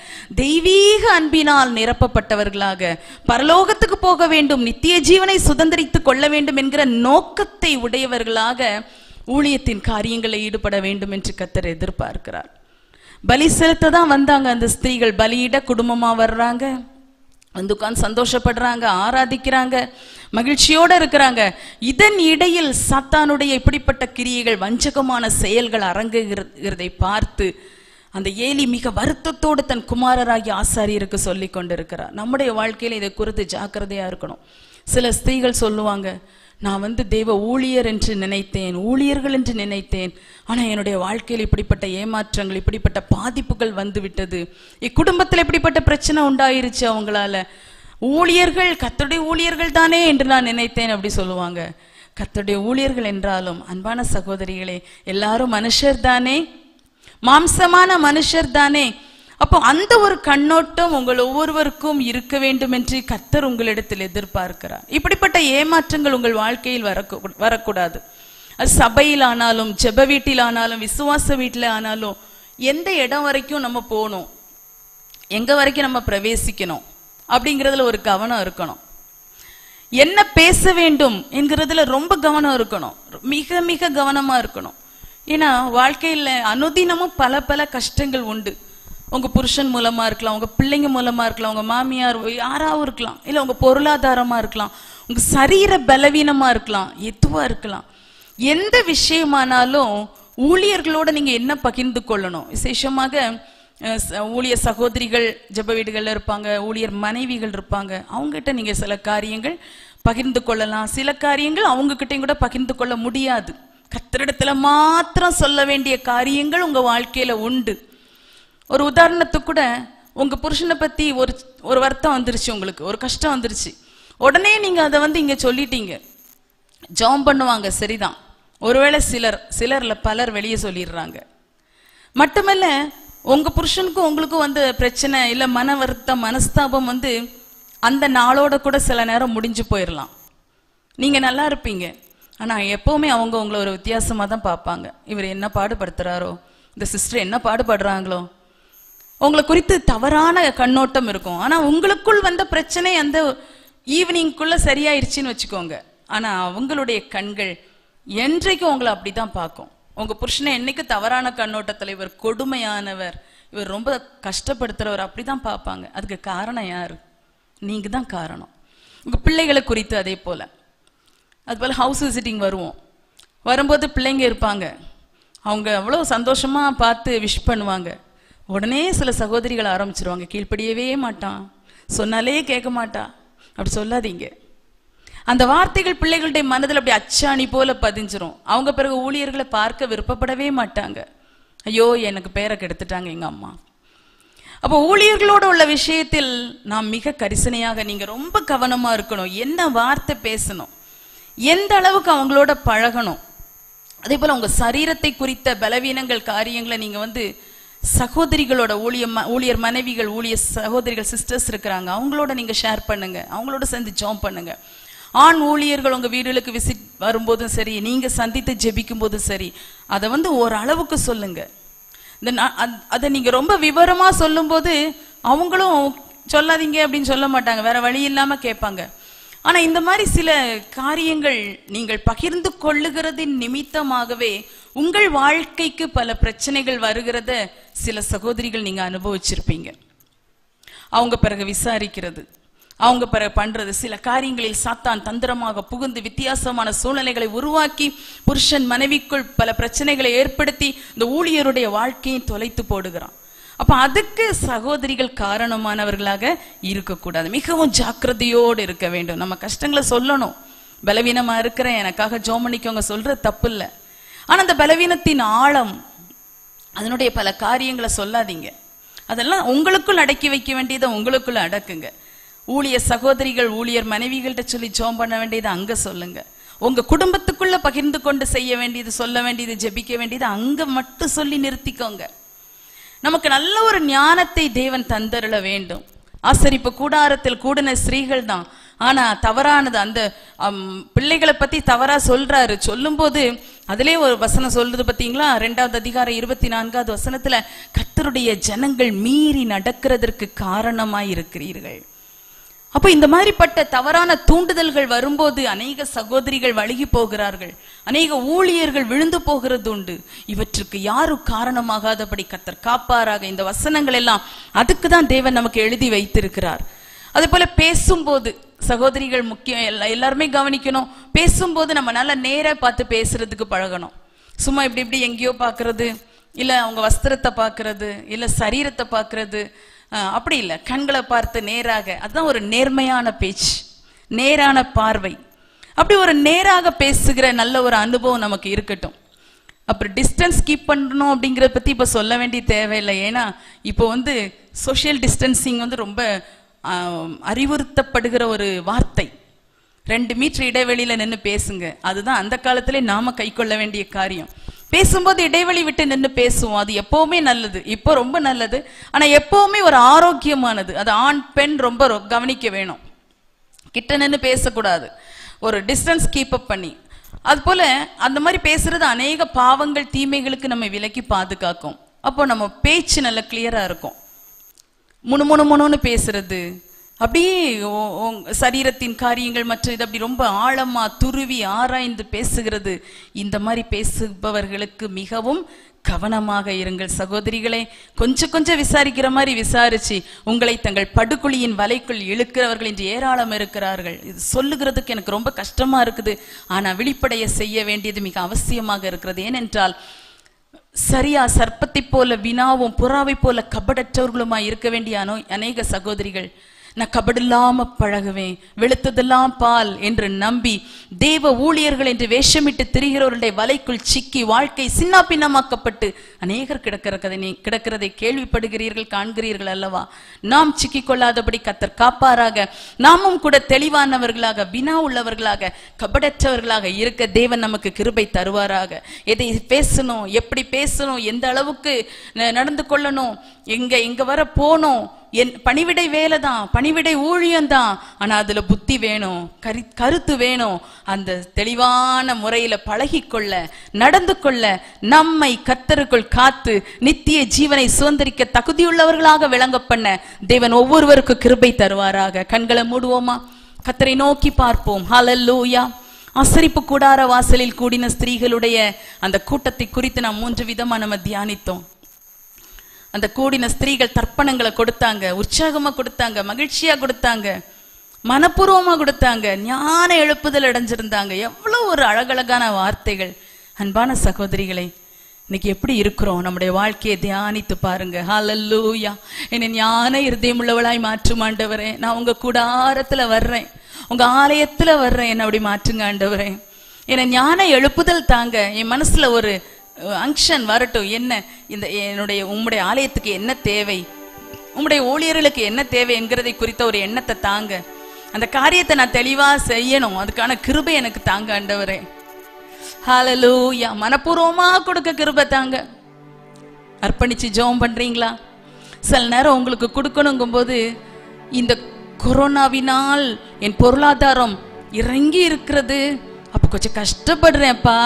தெய்வீக அன்பினால் நிரப்பப்பட்டவர்களாக பரலோகத்துக்கு போக வேண்டும் நித்திய ஜீவனை சுதந்திரித்துக் கொள்ள வேண்டும் என்கிற நோக்கத்தை உடையவர்களாக ஊழியத்தின் காரியங்களை ஈடுபட வேண்டும் என்று கத்தர் எதிர்பார்க்கிறார் பலி செலுத்த தான் வந்தாங்க அந்த ஸ்திரீகள் பலியிட குடும்பமா வர்றாங்க வந்து உட்கார்ந்து சந்தோஷப்படுறாங்க ஆராதிக்கிறாங்க மகிழ்ச்சியோட இருக்கிறாங்க இதன் இடையில் சாத்தானுடைய இப்படிப்பட்ட கிரியைகள் வஞ்சகமான செயல்கள் அரங்குகிறதை பார்த்து அந்த ஏலி மிக வருத்தத்தோடு தன் குமாரராகி ஆசாரியருக்கு சொல்லி கொண்டிருக்கிறார் நம்முடைய வாழ்க்கையில இதை குறித்து ஜாக்கிரதையா இருக்கணும் சில ஸ்திரீகள் சொல்லுவாங்க நான் வந்து தெய்வ ஊழியர் என்று நினைத்தேன் ஊழியர்கள் என்று நினைத்தேன் ஆனா என்னுடைய வாழ்க்கையில் இப்படிப்பட்ட ஏமாற்றங்கள் இப்படிப்பட்ட பாதிப்புகள் வந்து விட்டது இக்குடும்பத்தில் இப்படிப்பட்ட பிரச்சனை உண்டாயிருச்சு அவங்களால ஊழியர்கள் கத்தருடைய ஊழியர்கள் தானே என்று நான் நினைத்தேன் அப்படி சொல்லுவாங்க கத்தருடைய ஊழியர்கள் என்றாலும் அன்பான சகோதரிகளே எல்லாரும் மனுஷர் தானே மாம்சமான மனுஷர் தானே அப்போ அந்த ஒரு கண்ணோட்டம் உங்கள் ஒவ்வொருவருக்கும் இருக்க வேண்டும் என்று கர்த்தர் உங்களிடத்தில் எதிர்பார்க்கிறார் இப்படிப்பட்ட ஏமாற்றங்கள் உங்கள் வாழ்க்கையில் வரக்கூ வரக்கூடாது அது சபையில் ஆனாலும் ஜெப வீட்டில் ஆனாலும் விசுவாச வீட்டில் ஆனாலும் எந்த இடம் வரைக்கும் நம்ம போகணும் எங்க வரைக்கும் நம்ம பிரவேசிக்கணும் அப்படிங்கிறதுல ஒரு கவனம் இருக்கணும் என்ன பேச வேண்டும் என்கிறதுல ரொம்ப கவனம் இருக்கணும் மிக மிக கவனமா இருக்கணும் ஏன்னா வாழ்க்கையில அனுதினமும் பல பல கஷ்டங்கள் உண்டு உங்க புருஷன் மூலமா இருக்கலாம் உங்க பிள்ளைங்க மூலமா இருக்கலாம் உங்க மாமியார் யாராவும் இருக்கலாம் இல்ல உங்க பொருளாதாரமா இருக்கலாம் உங்க சரீர பலவீனமா இருக்கலாம் எதுவா இருக்கலாம் எந்த விஷயமானாலும் ஊழியர்களோட நீங்க என்ன பகிர்ந்து கொள்ளணும் விசேஷமாக அஹ், ச- ஊழிய சகோதரிகள் ஜெப வீடுகள்ல இருப்பாங்க ஊழியர் மனைவிகள் இருப்பாங்க அவங்ககிட்ட நீங்க சில காரியங்கள் பகிர்ந்து கொள்ளலாம் சில காரியங்கள் அவங்க கிட்டயும் கூட பகிர்ந்து கொள்ள முடியாது கத்தரிடத்துல மாத்திரம் சொல்ல வேண்டிய காரியங்கள் உங்க வாழ்க்கையில உண்டு ஒரு உதாரணத்துக்கு கூட உங்க புருஷனை பத்தி ஒரு ஒரு வருத்தம் வந்துருச்சு உங்களுக்கு ஒரு கஷ்டம் வந்துருச்சு உடனே நீங்க அதை வந்து இங்க சொல்லிட்டீங்க ஜெபம் பண்ணுவாங்க சரிதான் ஒருவேளை சிலர் சிலர்ல பலர் வெளியே சொல்லிடுறாங்க மட்டுமல்ல உங்க புருஷனுக்கும் உங்களுக்கும் வந்து பிரச்சனை இல்ல மன வருத்தம் மனஸ்தாபம் வந்து அந்த நாளோட கூட சில நேரம் முடிஞ்சு போயிடலாம் நீங்க நல்லா இருப்பீங்க ஆனா எப்பவுமே அவங்க உங்களை ஒரு வித்தியாசமா தான் பார்ப்பாங்க இவர் என்ன பாடுபடுத்துறாரோ இந்த சிஸ்டர் என்ன பாடுபடுறாங்களோ உங்களை குறித்து தவறான கண்ணோட்டம் இருக்கும் ஆனா உங்களுக்குள் வந்த பிரச்சனை அந்த ஈவினிங்குள்ள சரியாயிருச்சுன்னு வச்சுக்கோங்க ஆனா அவங்களுடைய கண்கள் என்றைக்கும் உங்களை அப்படிதான் பார்க்கும் உங்க புருஷனை என்னைக்கு தவறான கண்ணோட்டத்துல இவர் கொடுமையானவர் இவர் ரொம்ப கஷ்டப்படுத்துறவர் அப்படிதான் பார்ப்பாங்க அதுக்கு காரணம் யாரு நீங்க தான் காரணம் உங்க பிள்ளைகளை குறித்து அதே போல அது போல ஹவுஸ் விசிட்டிங் வருவோம் வரும்போது பிள்ளைங்க இருப்பாங்க அவங்க அவ்வளோ சந்தோஷமா பார்த்து விஷ் பண்ணுவாங்க உடனே சில சகோதரிகள் ஆரம்பிச்சிருவாங்க கீழ்ப்படியவே மாட்டான் சொன்னாலே கேட்க மாட்டா அப்படி சொல்லாதீங்க அந்த வார்த்தைகள் பிள்ளைகளுடைய மனதில் அப்படி அச்சாணி போல பதிஞ்சிரும் அவங்க பிறகு ஊழியர்களை பார்க்க விருப்பப்படவே மாட்டாங்க ஐயோ எனக்கு பேரை கெடுத்துட்டாங்க எங்க அம்மா அப்போ ஊழியர்களோட உள்ள விஷயத்தில் நாம் மிக கரிசனையாக நீங்க ரொம்ப கவனமா இருக்கணும் என்ன வார்த்தை பேசணும் எந்த அளவுக்கு அவங்களோட பழகணும் அதே போல உங்க சரீரத்தை குறித்த பலவீனங்கள் காரியங்களை நீங்க வந்து சகோதரிகளோட ஊழிய ம- ஊழியர் மனைவிகள் ஊழிய சகோதரிகள் சிஸ்டர்ஸ் இருக்கிறாங்க அவங்களோட நீங்க ஷேர் பண்ணுங்க அவங்களோட சேர்ந்து ஜாம் பண்ணுங்க ஆண் ஊழியர்கள் உங்க வீடுகளுக்கு விசிட் வரும்போதும் சரி நீங்க சந்தித்து ஜெபிக்கும் போதும் சரி அதை வந்து ஓரளவுக்கு சொல்லுங்க இந்த நா- அத்- அதை நீங்க ரொம்ப விவரமா சொல்லும்போது அவங்களும் சொல்லாதீங்க அப்படின்னு சொல்ல மாட்டாங்க வேற வழி இல்லாம கேட்பாங்க ஆனா இந்த மாதிரி சில காரியங்கள் நீங்கள் பகிர்ந்து கொள்ளுகிறதின் நிமித்தமாகவே உங்கள் வாழ்க்கைக்கு பல பிரச்சனைகள் வருகிறத சில சகோதரிகள் நீங்க அனுபவிச்சிருப்பீங்க அவங்க பிறகு விசாரிக்கிறது அவங்க பிறகு பண்றது சில காரியங்களில் சாத்தான் தந்திரமாக புகுந்து வித்தியாசமான சூழ்நிலைகளை உருவாக்கி புருஷன் மனைவிக்குள் பல பிரச்சனைகளை ஏற்படுத்தி இந்த ஊழியருடைய வாழ்க்கையை தொலைத்து போடுகிறான் அப்ப அதுக்கு சகோதரிகள் காரணமானவர்களாக இருக்கக்கூடாது மிகவும் ஜாக்கிரதையோடு இருக்க வேண்டும் நம்ம கஷ்டங்களை சொல்லணும் பலவீனமா இருக்கிறேன் எனக்காக ஜோமனிக்கவங்க சொல்றது தப்பு இல்லை ஆனா அந்த பலவீனத்தின் ஆழம் அதனுடைய பல காரியங்களை சொல்லாதீங்க அதெல்லாம் உங்களுக்குள் அடக்கி வைக்க வேண்டியதை உங்களுக்குள்ள அடக்குங்க ஊழிய சகோதரிகள் ஊழியர் மனைவிகள்கிட்ட சொல்லி ஜோம் பண்ண வேண்டியதை அங்க சொல்லுங்க உங்க குடும்பத்துக்குள்ள பகிர்ந்து கொண்டு செய்ய வேண்டியது சொல்ல வேண்டியது ஜெபிக்க வேண்டியது அங்க மட்டும் சொல்லி நிறுத்திக்கோங்க நமக்கு நல்ல ஒரு ஞானத்தை தேவன் தந்தருள வேண்டும் ஆசரிப்பு கூடாரத்தில் கூடின ஸ்திரீகள் தான் ஆனா தவறானது அந்த அம், பிள்ளைகளை பத்தி தவறா சொல்றாரு சொல்லும்போது அதிலே ஒரு வசனம் சொல்றது பாத்தீங்களா ரெண்டாவது அதிகாரம் இருபத்தி நான்காவது வசனத்துல கர்த்தருடைய ஜனங்கள் மீறி நடக்கிறதற்கு காரணமாய் இருக்கிறீர்கள் அப்போ இந்த மாதிரிப்பட்ட தவறான தூண்டுதல்கள் வரும்போது அநேக சகோதரிகள் வழுகி போகிறார்கள் அநேக ஊழியர்கள் விழுந்து போகிறது உண்டு இவற்றுக்கு யாரும் காரணமாகாதபடி கத்தர் காப்பாராக இந்த வசனங்கள் எல்லாம் அதுக்கு தான் தேவன் நமக்கு எழுதி வைத்திருக்கிறார் அதே போல பேசும்போது சகோதரிகள் முக்கியம் எல்லா எல்லாருமே கவனிக்கணும் பேசும்போது நம்ம நல்லா நேரா பார்த்து பேசுறதுக்கு பழகணும் சும்மா இப்படி இப்படி எங்கேயோ பார்க்கிறது இல்ல அவங்க வஸ்திரத்தை பார்க்கிறது இல்ல சரீரத்தை பார்க்கிறது அஹ், அப்படி இல்ல கண்களை பார்த்து நேராக அதுதான் ஒரு நேர்மையான பேச்சு நேரான பார்வை அப்படி ஒரு நேராக பேசுகிற நல்ல ஒரு அனுபவம் நமக்கு இருக்கட்டும் அப்புறம் டிஸ்டன்ஸ் கீப் பண்ணணும் அப்படிங்கிறத பத்தி இப்ப சொல்ல வேண்டிய தேவையில்லை ஏன்னா இப்போ வந்து சோஷியல் டிஸ்டன்சிங் வந்து ரொம்ப ஆம், அறிவுறுத்தப்படுகிற ஒரு வார்த்தை ரெண்டு மீட்டர் இடைவெளியில நின்னு பேசுங்க அதுதான் அந்த காலத்திலே நாம கை கொள்ள வேண்டிய காரியம் பேசும்போது இடைவெளி விட்டு நின்னு பேசுவோம் அது எப்பவுமே நல்லது இப்போ ரொம்ப நல்லது ஆனா எப்பவுமே ஒரு ஆரோக்கியமானது அது ஆண் பெண் ரொம்ப ரொ- கவனிக்க வேணும் கிட்ட நின்னு பேசக்கூடாது ஒரு டிஸ்டன்ஸ் கீப் அப் பண்ணி அது போல அந்த மாதிரி பேசுறது அநேக பாவங்கள் தீமைகளுக்கு நம்ம விலக்கி பாதுகாக்கும் அப்போ நம்ம பேச்சு நல்ல கிளியரா இருக்கும் முணு முணு முணுன்னு பேசுறது அப்படியே ஓ- ஓ- சரீரத்தின் காரியங்கள் மற்ற இது அப்படி ரொம்ப ஆழமா துருவி ஆராய்ந்து பேசுகிறது இந்த மாதிரி பேசுபவர்களுக்கு மிகவும் கவனமாக இருங்கள் சகோதரிகளே கொஞ்சம் கொஞ்சம் விசாரிக்கிற மாதிரி விசாரிச்சு உங்களை தங்கள் படுகுழியின் வலைக்குள் இழுக்கிறவர்கள் இன்று ஏராளம் இருக்கிறார்கள் இது சொல்லுகிறதுக்கு எனக்கு ரொம்ப கஷ்டமா இருக்குது ஆனா வெளிப்படைய செய்ய வேண்டியது மிக அவசியமாக இருக்கிறது ஏனென்றால் சரியா சர்ப்பத்தை போல வினாவும் புறாவை போல கபடற்றவர்களுமா இருக்க வேண்டிய அனோ அநேக சகோதரிகள் நான் கபடில்லாம பழகுவேன் வெளுத்ததெல்லாம் பால் என்று நம்பி தேவ ஊழியர்கள் என்று வேஷமிட்டு திரிகிறவர்களுடைய வலைக்குள் சிக்கி வாழ்க்கை சின்ன பின்னமாக்கப்பட்டு அநேகர் கிடக்கிறதை நீ- கிடக்கிறதை கேள்விப்படுகிறீர்கள் காண்கிறீர்கள் அல்லவா நாம் சிக்கிக் கொள்ளாதபடி கத்தர் காப்பாராக நாமும் கூட தெளிவானவர்களாக வினா உள்ளவர்களாக கபடற்றவர்களாக இருக்க தேவன் நமக்கு கிருபை தருவாராக எதை பேசணும் எப்படி பேசணும் எந்த அளவுக்கு ந- நடந்து கொள்ளணும் எங்க எங்க வர போகணும் என் பணிவிடை வேலை தான் பணிவிடை ஊழியம் தான் ஆனா அதுல புத்தி வேணும் கரி கருத்து வேணும் அந்த தெளிவான முறையில பழகிக்கொள்ள நடந்து கொள்ள நம்மை கத்தருக்குள் காத்து நித்திய ஜீவனை சுதந்திரிக்க தகுதியுள்ளவர்களாக விளங்க பண்ண தேவன் ஒவ்வொருவருக்கும் கிருபை தருவாராக கண்களை மூடுவோமா கத்தரை நோக்கி பார்ப்போம் ஹalleluya ஆசரிப்பு கூடார வாசலில் கூடின ஸ்திரீகளுடைய அந்த கூட்டத்தை குறித்து நாம் மூன்று விதமா நம்ம தியானித்தோம் அந்த கூடின ஸ்திரீகள் தர்ப்பணங்களை கொடுத்தாங்க உற்சாகமா கொடுத்தாங்க மகிழ்ச்சியா கொடுத்தாங்க மனப்பூர்வமா கொடுத்தாங்க ஞான எழுப்புதல் அடைஞ்சிருந்தாங்க எவ்வளவு ஒரு அழகழகான வார்த்தைகள் அன்பான சகோதரிகளே இன்னைக்கு எப்படி இருக்கிறோம் நம்முடைய வாழ்க்கையை தியானித்து பாருங்க ஹalleluya என்னை ஞான இருதயம் உள்ளவளாய் மாற்றும் ஆண்டவரே நான் உங்க கூடாரத்துல வர்றேன் உங்க ஆலயத்துல வர்றேன் என்ன அப்படி மாற்றுங்க ஆண்டவரே என்னை ஞான எழுப்புதல் தாங்க என் மனசுல ஒரு அங்ஷன் வரட்டும் என்ன இந்த என்னுடைய உம்முடைய ஆலயத்துக்கு என்ன தேவை உம்முடைய ஊழியர்களுக்கு என்ன தேவை என்கிறதை குறித்த ஒரு எண்ணத்தை தாங்க அந்த காரியத்தை நான் தெளிவா செய்யணும் அதுக்கான கிருபை எனக்கு தாங்க ஆண்டவரே ஹalleluya மனப்பூர்வமா கொடுக்க கிருபை தாங்க அர்ப்பணிச்சு ஜெபம் பண்றீங்களா சில நேரம் உங்களுக்கு கொடுக்கணுங்கும்போது இந்த கொரோனாவினால் என் பொருளாதாரம் இறங்கி இருக்கிறது அப்ப கொஞ்சம் கஷ்டப்படுறேன்ப்பா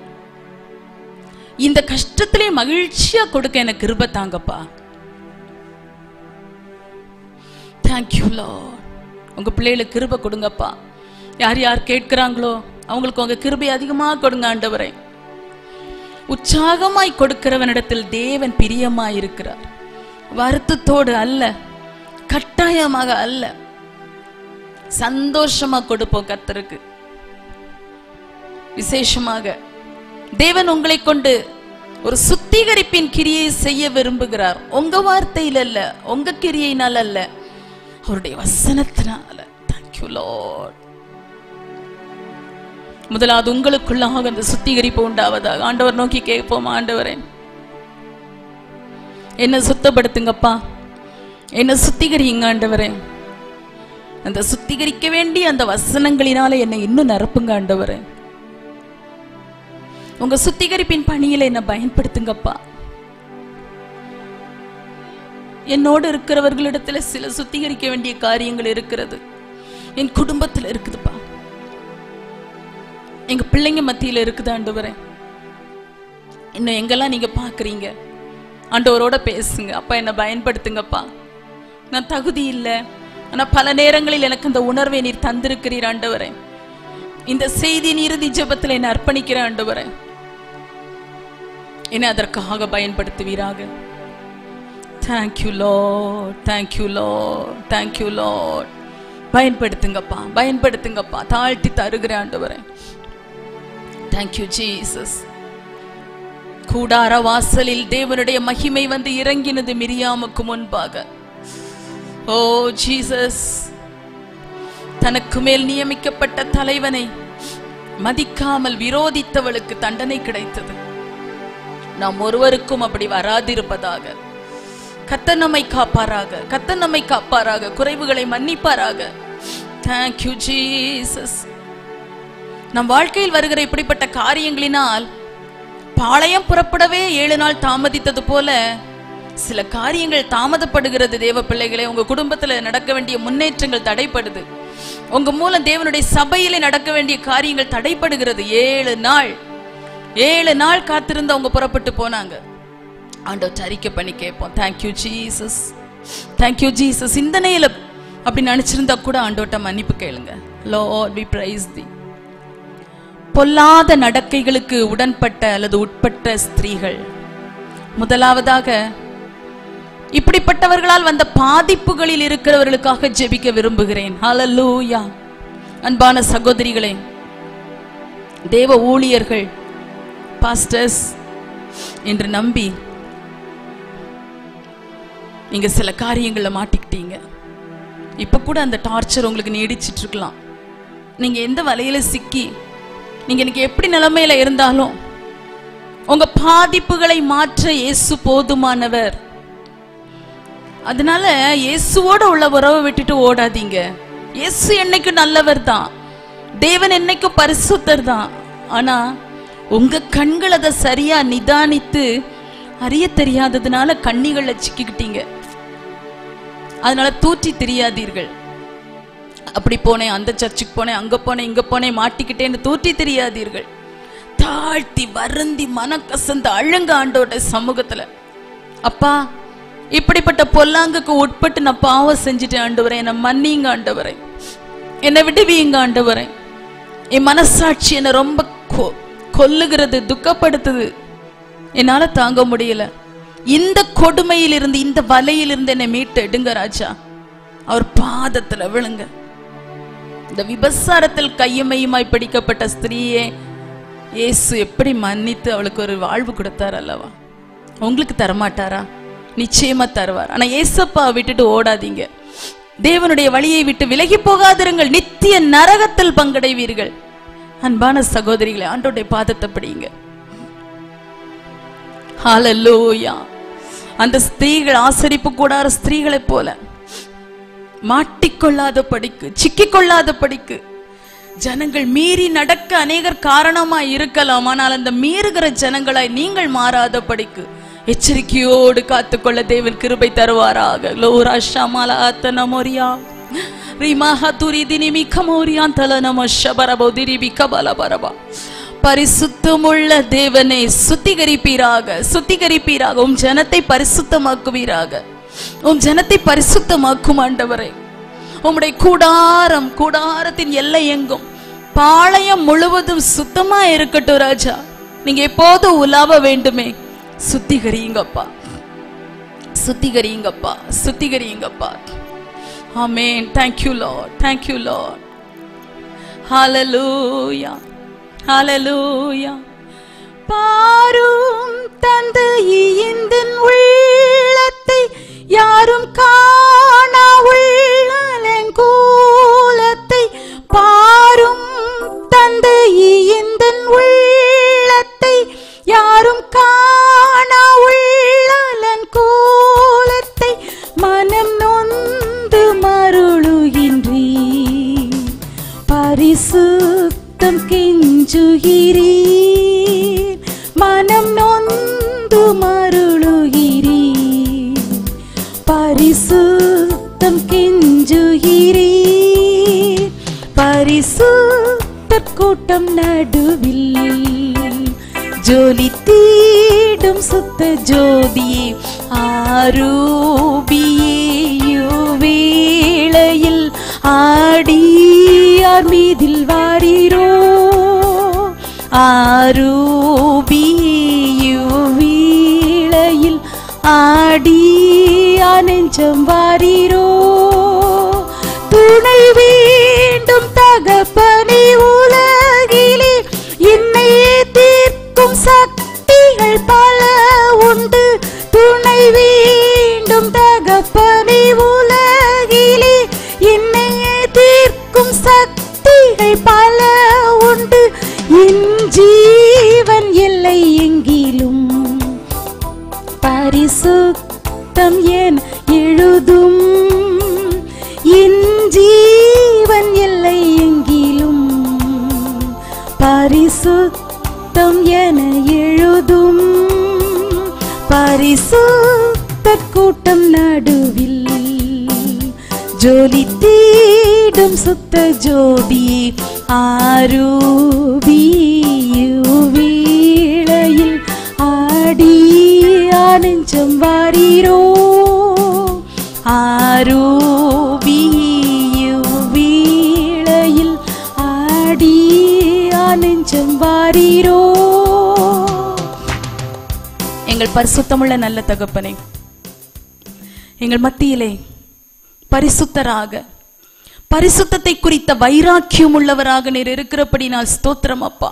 இந்த கஷ்டத்திலே மகிழ்ச்சியா கொடுக்க எனக்கு கிருபை தாங்கப்பா தேங்க்யூ லோ உங்க பிள்ளைகளுக்கு கிருபை கொடுங்கப்பா யார் யார் கேட்கிறாங்களோ அவங்களுக்கு உங்க கிருபை அதிகமா கொடுங்க ஆண்டவரே உற்சாகமாய் கொடுக்கிறவனிடத்தில் தேவன் பிரியமாய் இருக்கிறார் வருத்தத்தோடு அல்ல கட்டாயமாக அல்ல சந்தோஷமா கொடுப்போம் கர்த்தருக்கு விசேஷமாக தேவன் உங்களை கொண்டு ஒரு சுத்திகரிப்பின் கிரியை செய்ய விரும்புகிறார் உங்க வார்த்தையில அல்ல உங்க கிரியையினால் அல்ல அவருடைய வசனத்தினால தேங்க்யூ லார்ட் முதலாவது உங்களுக்குள்ளாக அந்த சுத்திகரிப்பு உண்டாவதாக ஆண்டவர் நோக்கி கேட்போம் ஆண்டவரே என்ன சுத்தப்படுத்துங்கப்பா என்ன சுத்திகரிங்க ஆண்டவரே அந்த சுத்திகரிக்க வேண்டிய அந்த வசனங்களினால என்னை இன்னும் நிரப்புங்க ஆண்டவரே உங்க சுத்திகரிப்பின் பணியில என்ன பயன்படுத்துங்கப்பா என்னோடு இருக்கிறவர்களிடத்துல சில சுத்திகரிக்க வேண்டிய காரியங்கள் இருக்கிறது என் குடும்பத்துல இருக்குதுப்பா எங்க பிள்ளைங்க மத்தியில இருக்குது ஆண்டவரே இன்னும் எங்கெல்லாம் நீங்க பாக்குறீங்க ஆண்டவரோட பேசுங்க அப்பா என்ன பயன்படுத்துங்கப்பா நான் தகுதி இல்லை ஆனா பல நேரங்களில் எனக்கு இந்த உணர்வை நீர் தந்திருக்கிறீர் ஆண்டவரே இந்த செய்தியின் இறுதி ஜெபத்தில் என்னை அர்ப்பணிக்கிற ஆண்டவரே என்னை அதற்காக பயன்படுத்துவீராக thank you Lord thank you Lord thank you Lord பயன்படுத்துங்கப்பா பயன்படுத்துங்கப்பா தாழ்த்தி தருகிற ஆண்டவரே தேங்க்யூ ஜீசஸ் கூடார வாசலில் தேவனுடைய மகிமை வந்து இறங்கினது மிரியாமுக்கு முன்பாக ஓ ஜீசஸ் தனக்கு மேல் நியமிக்கப்பட்ட தலைவனை மதிக்காமல் விரோதித்தவளுக்கு தண்டனை கிடைத்தது நாம் ஒருவருக்கும் அப்படி வராதிருப்பதாக கத்த நம்மை காப்பாராக கத்த நம்மை காப்பாராக குறைவுகளை மன்னிப்பாராக தேங்க்யூ ஜீசஸ் நம் வாழ்க்கையில் வருகிற இப்படிப்பட்ட காரியங்களினால் பாளையம் புறப்படவே ஏழு நாள் தாமதித்தது போல சில காரியங்கள் தாமதப்படுகிறது தேவ பிள்ளைகளே உங்க குடும்பத்துல நடக்க வேண்டிய முன்னேற்றங்கள் தடைப்படுது உங்க மூலம் தேவனுடைய சபையிலே நடக்க வேண்டிய காரியங்கள் தடைப்படுகிறது ஏழு நாள் ஏழு நாள் காத்திருந்து அவங்க புறப்பட்டு போனாங்க ஆண்டவர் அறிக்கை பண்ணி கேட்போம் தேங்க்யூ ஜீசஸ் தேங்க்யூ ஜீசஸ் சிந்தனையில அப்படி நினைச்சிருந்தா கூட ஆண்டோட்ட மன்னிப்பு கேளுங்க லார்ட் வி பிரைஸ் தி பொல்லாத நடக்கைகளுக்கு உடன்பட்ட அல்லது உட்பட்ட ஸ்திரீகள் முதலாவதாக இப்படிப்பட்டவர்களால் வந்த பாதிப்புகளில் இருக்கிறவர்களுக்காக ஜெபிக்க விரும்புகிறேன் ஹalleluya அன்பான சகோதரிகளே தேவ ஊழியர்கள் பாஸ்டர்ஸ் என்று நம்பி நீங்க சில காரியங்கள்ல மாட்டிக்கிட்டீங்க இப்ப கூட அந்த டார்ச்சர் உங்களுக்கு நீடிச்சிட்டு இருக்கலாம் நீங்க எந்த வலையில சிக்கி நீங்க இன்னைக்கு எப்படி நிலைமையில இருந்தாலும் உங்க பாதிப்புகளை மாற்ற இயேசு போதுமானவர் அதனால இயேசுவோட உள்ள உறவை விட்டுட்டு ஓடாதீங்க இயேசு என்னைக்கும் நல்லவர் தான் தேவன் என்னைக்கும் பரிசுத்தர் தான் ஆனா உங்க கண்கள் அதை சரியா நிதானித்து அறிய தெரியாததுனால கண்ணிகள்ல சிக்கிக்கிட்டீங்க அதனால தூற்றி தெரியாதீர்கள் அப்படி போனேன் அந்த சர்ச்சுக்கு போனேன் அங்க போனேன் இங்க போனேன் மாட்டிக்கிட்டேன்னு தூற்றி தெரியாதீர்கள் தாழ்த்தி வருந்தி மனக்கசந்து அழுங்க ஆண்டோட சமூகத்துல அப்பா இப்படிப்பட்ட பொல்லாங்குக்கு உட்பட்டு நான் பாவம் செஞ்சுட்டேன் ஆண்டவரே என்னை மன்னிங்க ஆண்டவரே என்னை விடுவீங்க ஆண்டவரே என் மனசாட்சி என்னை ரொம்ப கொ- கொல்லுகிறது துக்கப்படுத்துது என்னால தாங்க முடியல இந்த கொடுமையிலிருந்து இந்த வலையிலிருந்து என்னை மீட்டு எடுங்க ராஜா அவர் பாதத்துல விழுங்க இந்த விபசாரத்தில் கையுமையுமாய் பிடிக்கப்பட்ட ஸ்திரீயே இயேசு எப்படி மன்னித்து அவளுக்கு ஒரு வாழ்வு கொடுத்தார் அல்லவா உங்களுக்கு தரமாட்டாரா நிச்சயமா தருவார் ஆனா ஏசப்பா விட்டுட்டு ஓடாதீங்க தேவனுடைய வழியை விட்டு விலகி போகாதிருங்கள் நித்திய நரகத்தில் பங்கடைவீர்கள் அன்பான சகோதரிகளை ஆண்டோடைய பாதத்தை பிடிங்க ஹalleluya அந்த ஸ்திரீகள் ஆசரிப்பு கூடார ஸ்திரீகளைப் போல மாட்டிக்கொள்ளாத படிக்கு சிக்கிக்கொள்ளாத படிக்கு ஜனங்கள் மீறி நடக்க அநேகர் காரணமாய் இருக்கலாம் ஆனால் அந்த மீறுகிற ஜனங்களாய் நீங்கள் மாறாத படிக்கு எச்சரிக்கையோடு காத்துக்கொள்ள தேவன் கிருபை தருவாராக லோரா ஷமாலா தனமோரியா ரிமாஹா துரி தினிமி கமோரியான் தல நம ஷபரபோ திரிபி கபல பரபா பரிசுத்தமுள்ள தேவனை சுத்திகரிப்பீராக சுத்திகரிப்பீராக உம் ஜனத்தை பரிசுத்தமாக்குவீராக உம் ஜனத்தை பரிசுத்தமாக்கும் ஆண்டவரே உம்முடைய கூடாரம் கூடாரத்தின் எல்லை எங்கும் பாளையம் முழுவதும் சுத்தமா இருக்கட்டும் ராஜா நீங்க எப்போதும் உலாவ வேண்டுமே சுத்திகரியுங்கப்பா சுத்திகரியுங்கப்பா சுத்திகரியுங்கப்பா amen thank you Lord thank you Lord ஹalleluya ஹalleluya பாரும் தந்தையின் உள்ளத்தை யாரும் காணா உள்ளலங்கூலத்தை பாரும் தந்தையின் உள்ளத்தை யாரும் காணா உள்ளலங்கூலத்தை மனம் நொந்து மருளுகின்றீ பரிசுத்தம் கெஞ்சுகிறீர் மனம் நொந்து மருளுகிறீர் பரிசுத்தம் கெஞ்சுகிறீர் பரிசுத்த கூட்டம் நடுவில் ஜோலி தீடும் சுத்த ஜோதியே ஆரூபியே வேளையில் ஆடியார் மீதில் வாரீரோ ஆரூபியே வீளையில் ஆடியா நெஞ்சம் வாரீரோ துணை வேண்டும் தகப்பனே உலகிலே என்னையே தீர்க்கும் சக்திகள் பல உண்டு துணை வேண்டும் தகப்பனே உலகிலே என்னையே தீர்க்கும் சக்திகள் பல உண்டு என் ஜீவன் எல்லை எங்கிலும் பரிசுத்தம் என் எழுதும் என் ஜீவன் எல்லை எங்கிலும் பரிசுத்தம் என எழுதும் பரிசுத்த கூட்டம் நடுவில் ஜோலி தீடும் சுத்த ஜோதியே ஆரூபி வீளையில் ஆடி நெஞ்சம் வாரீரோ ஆரூபி வீளையில் ஆடி நெஞ்சம் வாரீரோ எங்கள் பரிசுத்தமுள்ள நல்ல தகப்பனே எங்கள் மத்தியிலே பரிசுத்தராக பரிசுத்தத்தை குறித்த வைராக்கியம் உள்ளவராக நீர் இருக்கிறபடி நான் ஸ்தோத்திரம் அப்பா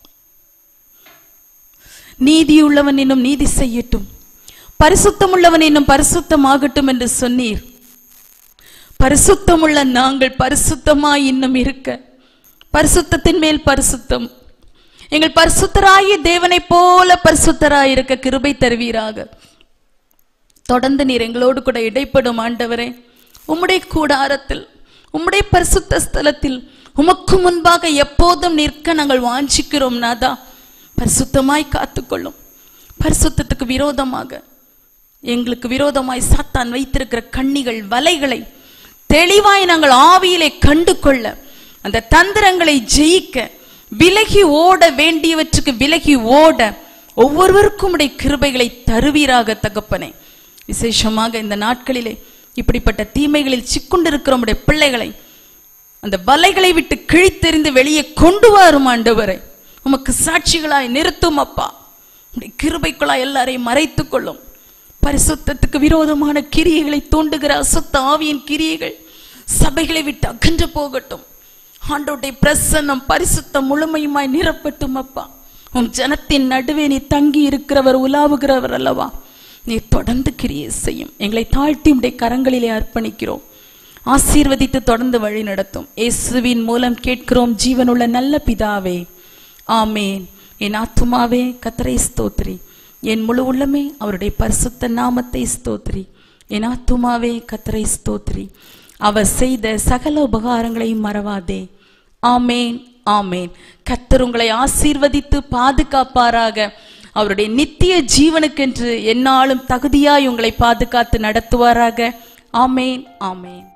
நீதியுள்ளவன் இன்னும் நீதி செய்யட்டும் பரிசுத்தமுள்ளவன் இன்னும் பரிசுத்தமாகட்டும் என்று சொன்னீர் பரிசுத்தமுள்ள நாங்கள் பரிசுத்தமாய் இன்னும் இருக்க பரிசுத்தத்தின் மேல் பரிசுத்தம் எங்கள் பரிசுத்தராகிய தேவனைப் போல பரிசுத்தராய் இருக்க கிருபை தருவீராக தொடர்ந்து நீர் எங்களோடு கூட இடைப்படும் ஆண்டவரே உம்முடைய கூடாரத்தில் உம்முடைய பரிசுத்த ஸ்தலத்தில் உமக்கு முன்பாக எப்போதும் நிற்க நாங்கள் வாஞ்சிக்கிறோம் நாதா பரிசுத்தமாய் காத்துக்கொள்ளும் பரிசுத்தத்துக்கு விரோதமாக எங்களுக்கு விரோதமாய் சாத்தான் வைத்திருக்கிற கண்ணிகள் வலைகளை தெளிவாய் நாங்கள் ஆவியிலே கண்டு கொள்ள அந்த தந்திரங்களை ஜெயிக்க விலகி ஓட வேண்டியவற்றுக்கு விலகி ஓட ஒவ்வொருவருக்கும் உடைய கிருபைகளை தருவீராக தகப்பனே விசேஷமாக இந்த நாட்களிலே இப்படிப்பட்ட தீமைகளில் சிக்குண்டிருக்கிற உடைய பிள்ளைகளை அந்த வலைகளை விட்டு கிழித்தெறிந்து வெளியே கொண்டு வரும் ஆண்டவரை உமக்கு சாட்சிகளாய் நிறுத்தும் அப்பா உடைய கிருபைக்குள்ளாய் எல்லாரையும் மறைத்துக் கொள்ளும் பரிசுத்தத்துக்கு விரோதமான கிரியைகளை தூண்டுகிற அசுத்த ஆவியின் கிரியைகள் சபைகளை விட்டு அகன்று போகட்டும் ஆண்டோடைய பிரசன்னம் பரிசுத்தம் முழுமையுமாய் நிரப்பட்டும் அப்பா உம் ஜனத்தின் நடுவே நீ தங்கி இருக்கிறவர் உலாவுகிறவர் அல்லவா நீ தொடர்ந்து கிரியை செய்யும் எங்களை தாழ்த்தி உடைய கரங்களிலே அர்ப்பணிக்கிறோம் ஆசீர்வதித்து தொடர்ந்து வழி நடத்தும் இயேசுவின் மூலம் கேட்கிறோம் ஜீவனுள்ள நல்ல பிதாவே ஆமேன் என் ஆத்துமாவே கத்தரை ஸ்தோத்ரி என் முழு உள்ளமே அவருடைய பரிசுத்த நாமத்தை ஸ்தோத்ரி என் ஆத்துமாவே கத்தரை ஸ்தோத்ரி அவர் செய்த சகல உபகாரங்களையும் மறவாதே ஆமேன் ஆமேன் கத்தர் உங்களை ஆசீர்வதித்து பாதுகாப்பாராக அவருடைய நித்திய ஜீவனுக்கென்று எந்நாளும் தகுதியாய் உங்களை பாதுகாத்து நடத்துவாராக ஆமேன் ஆமேன்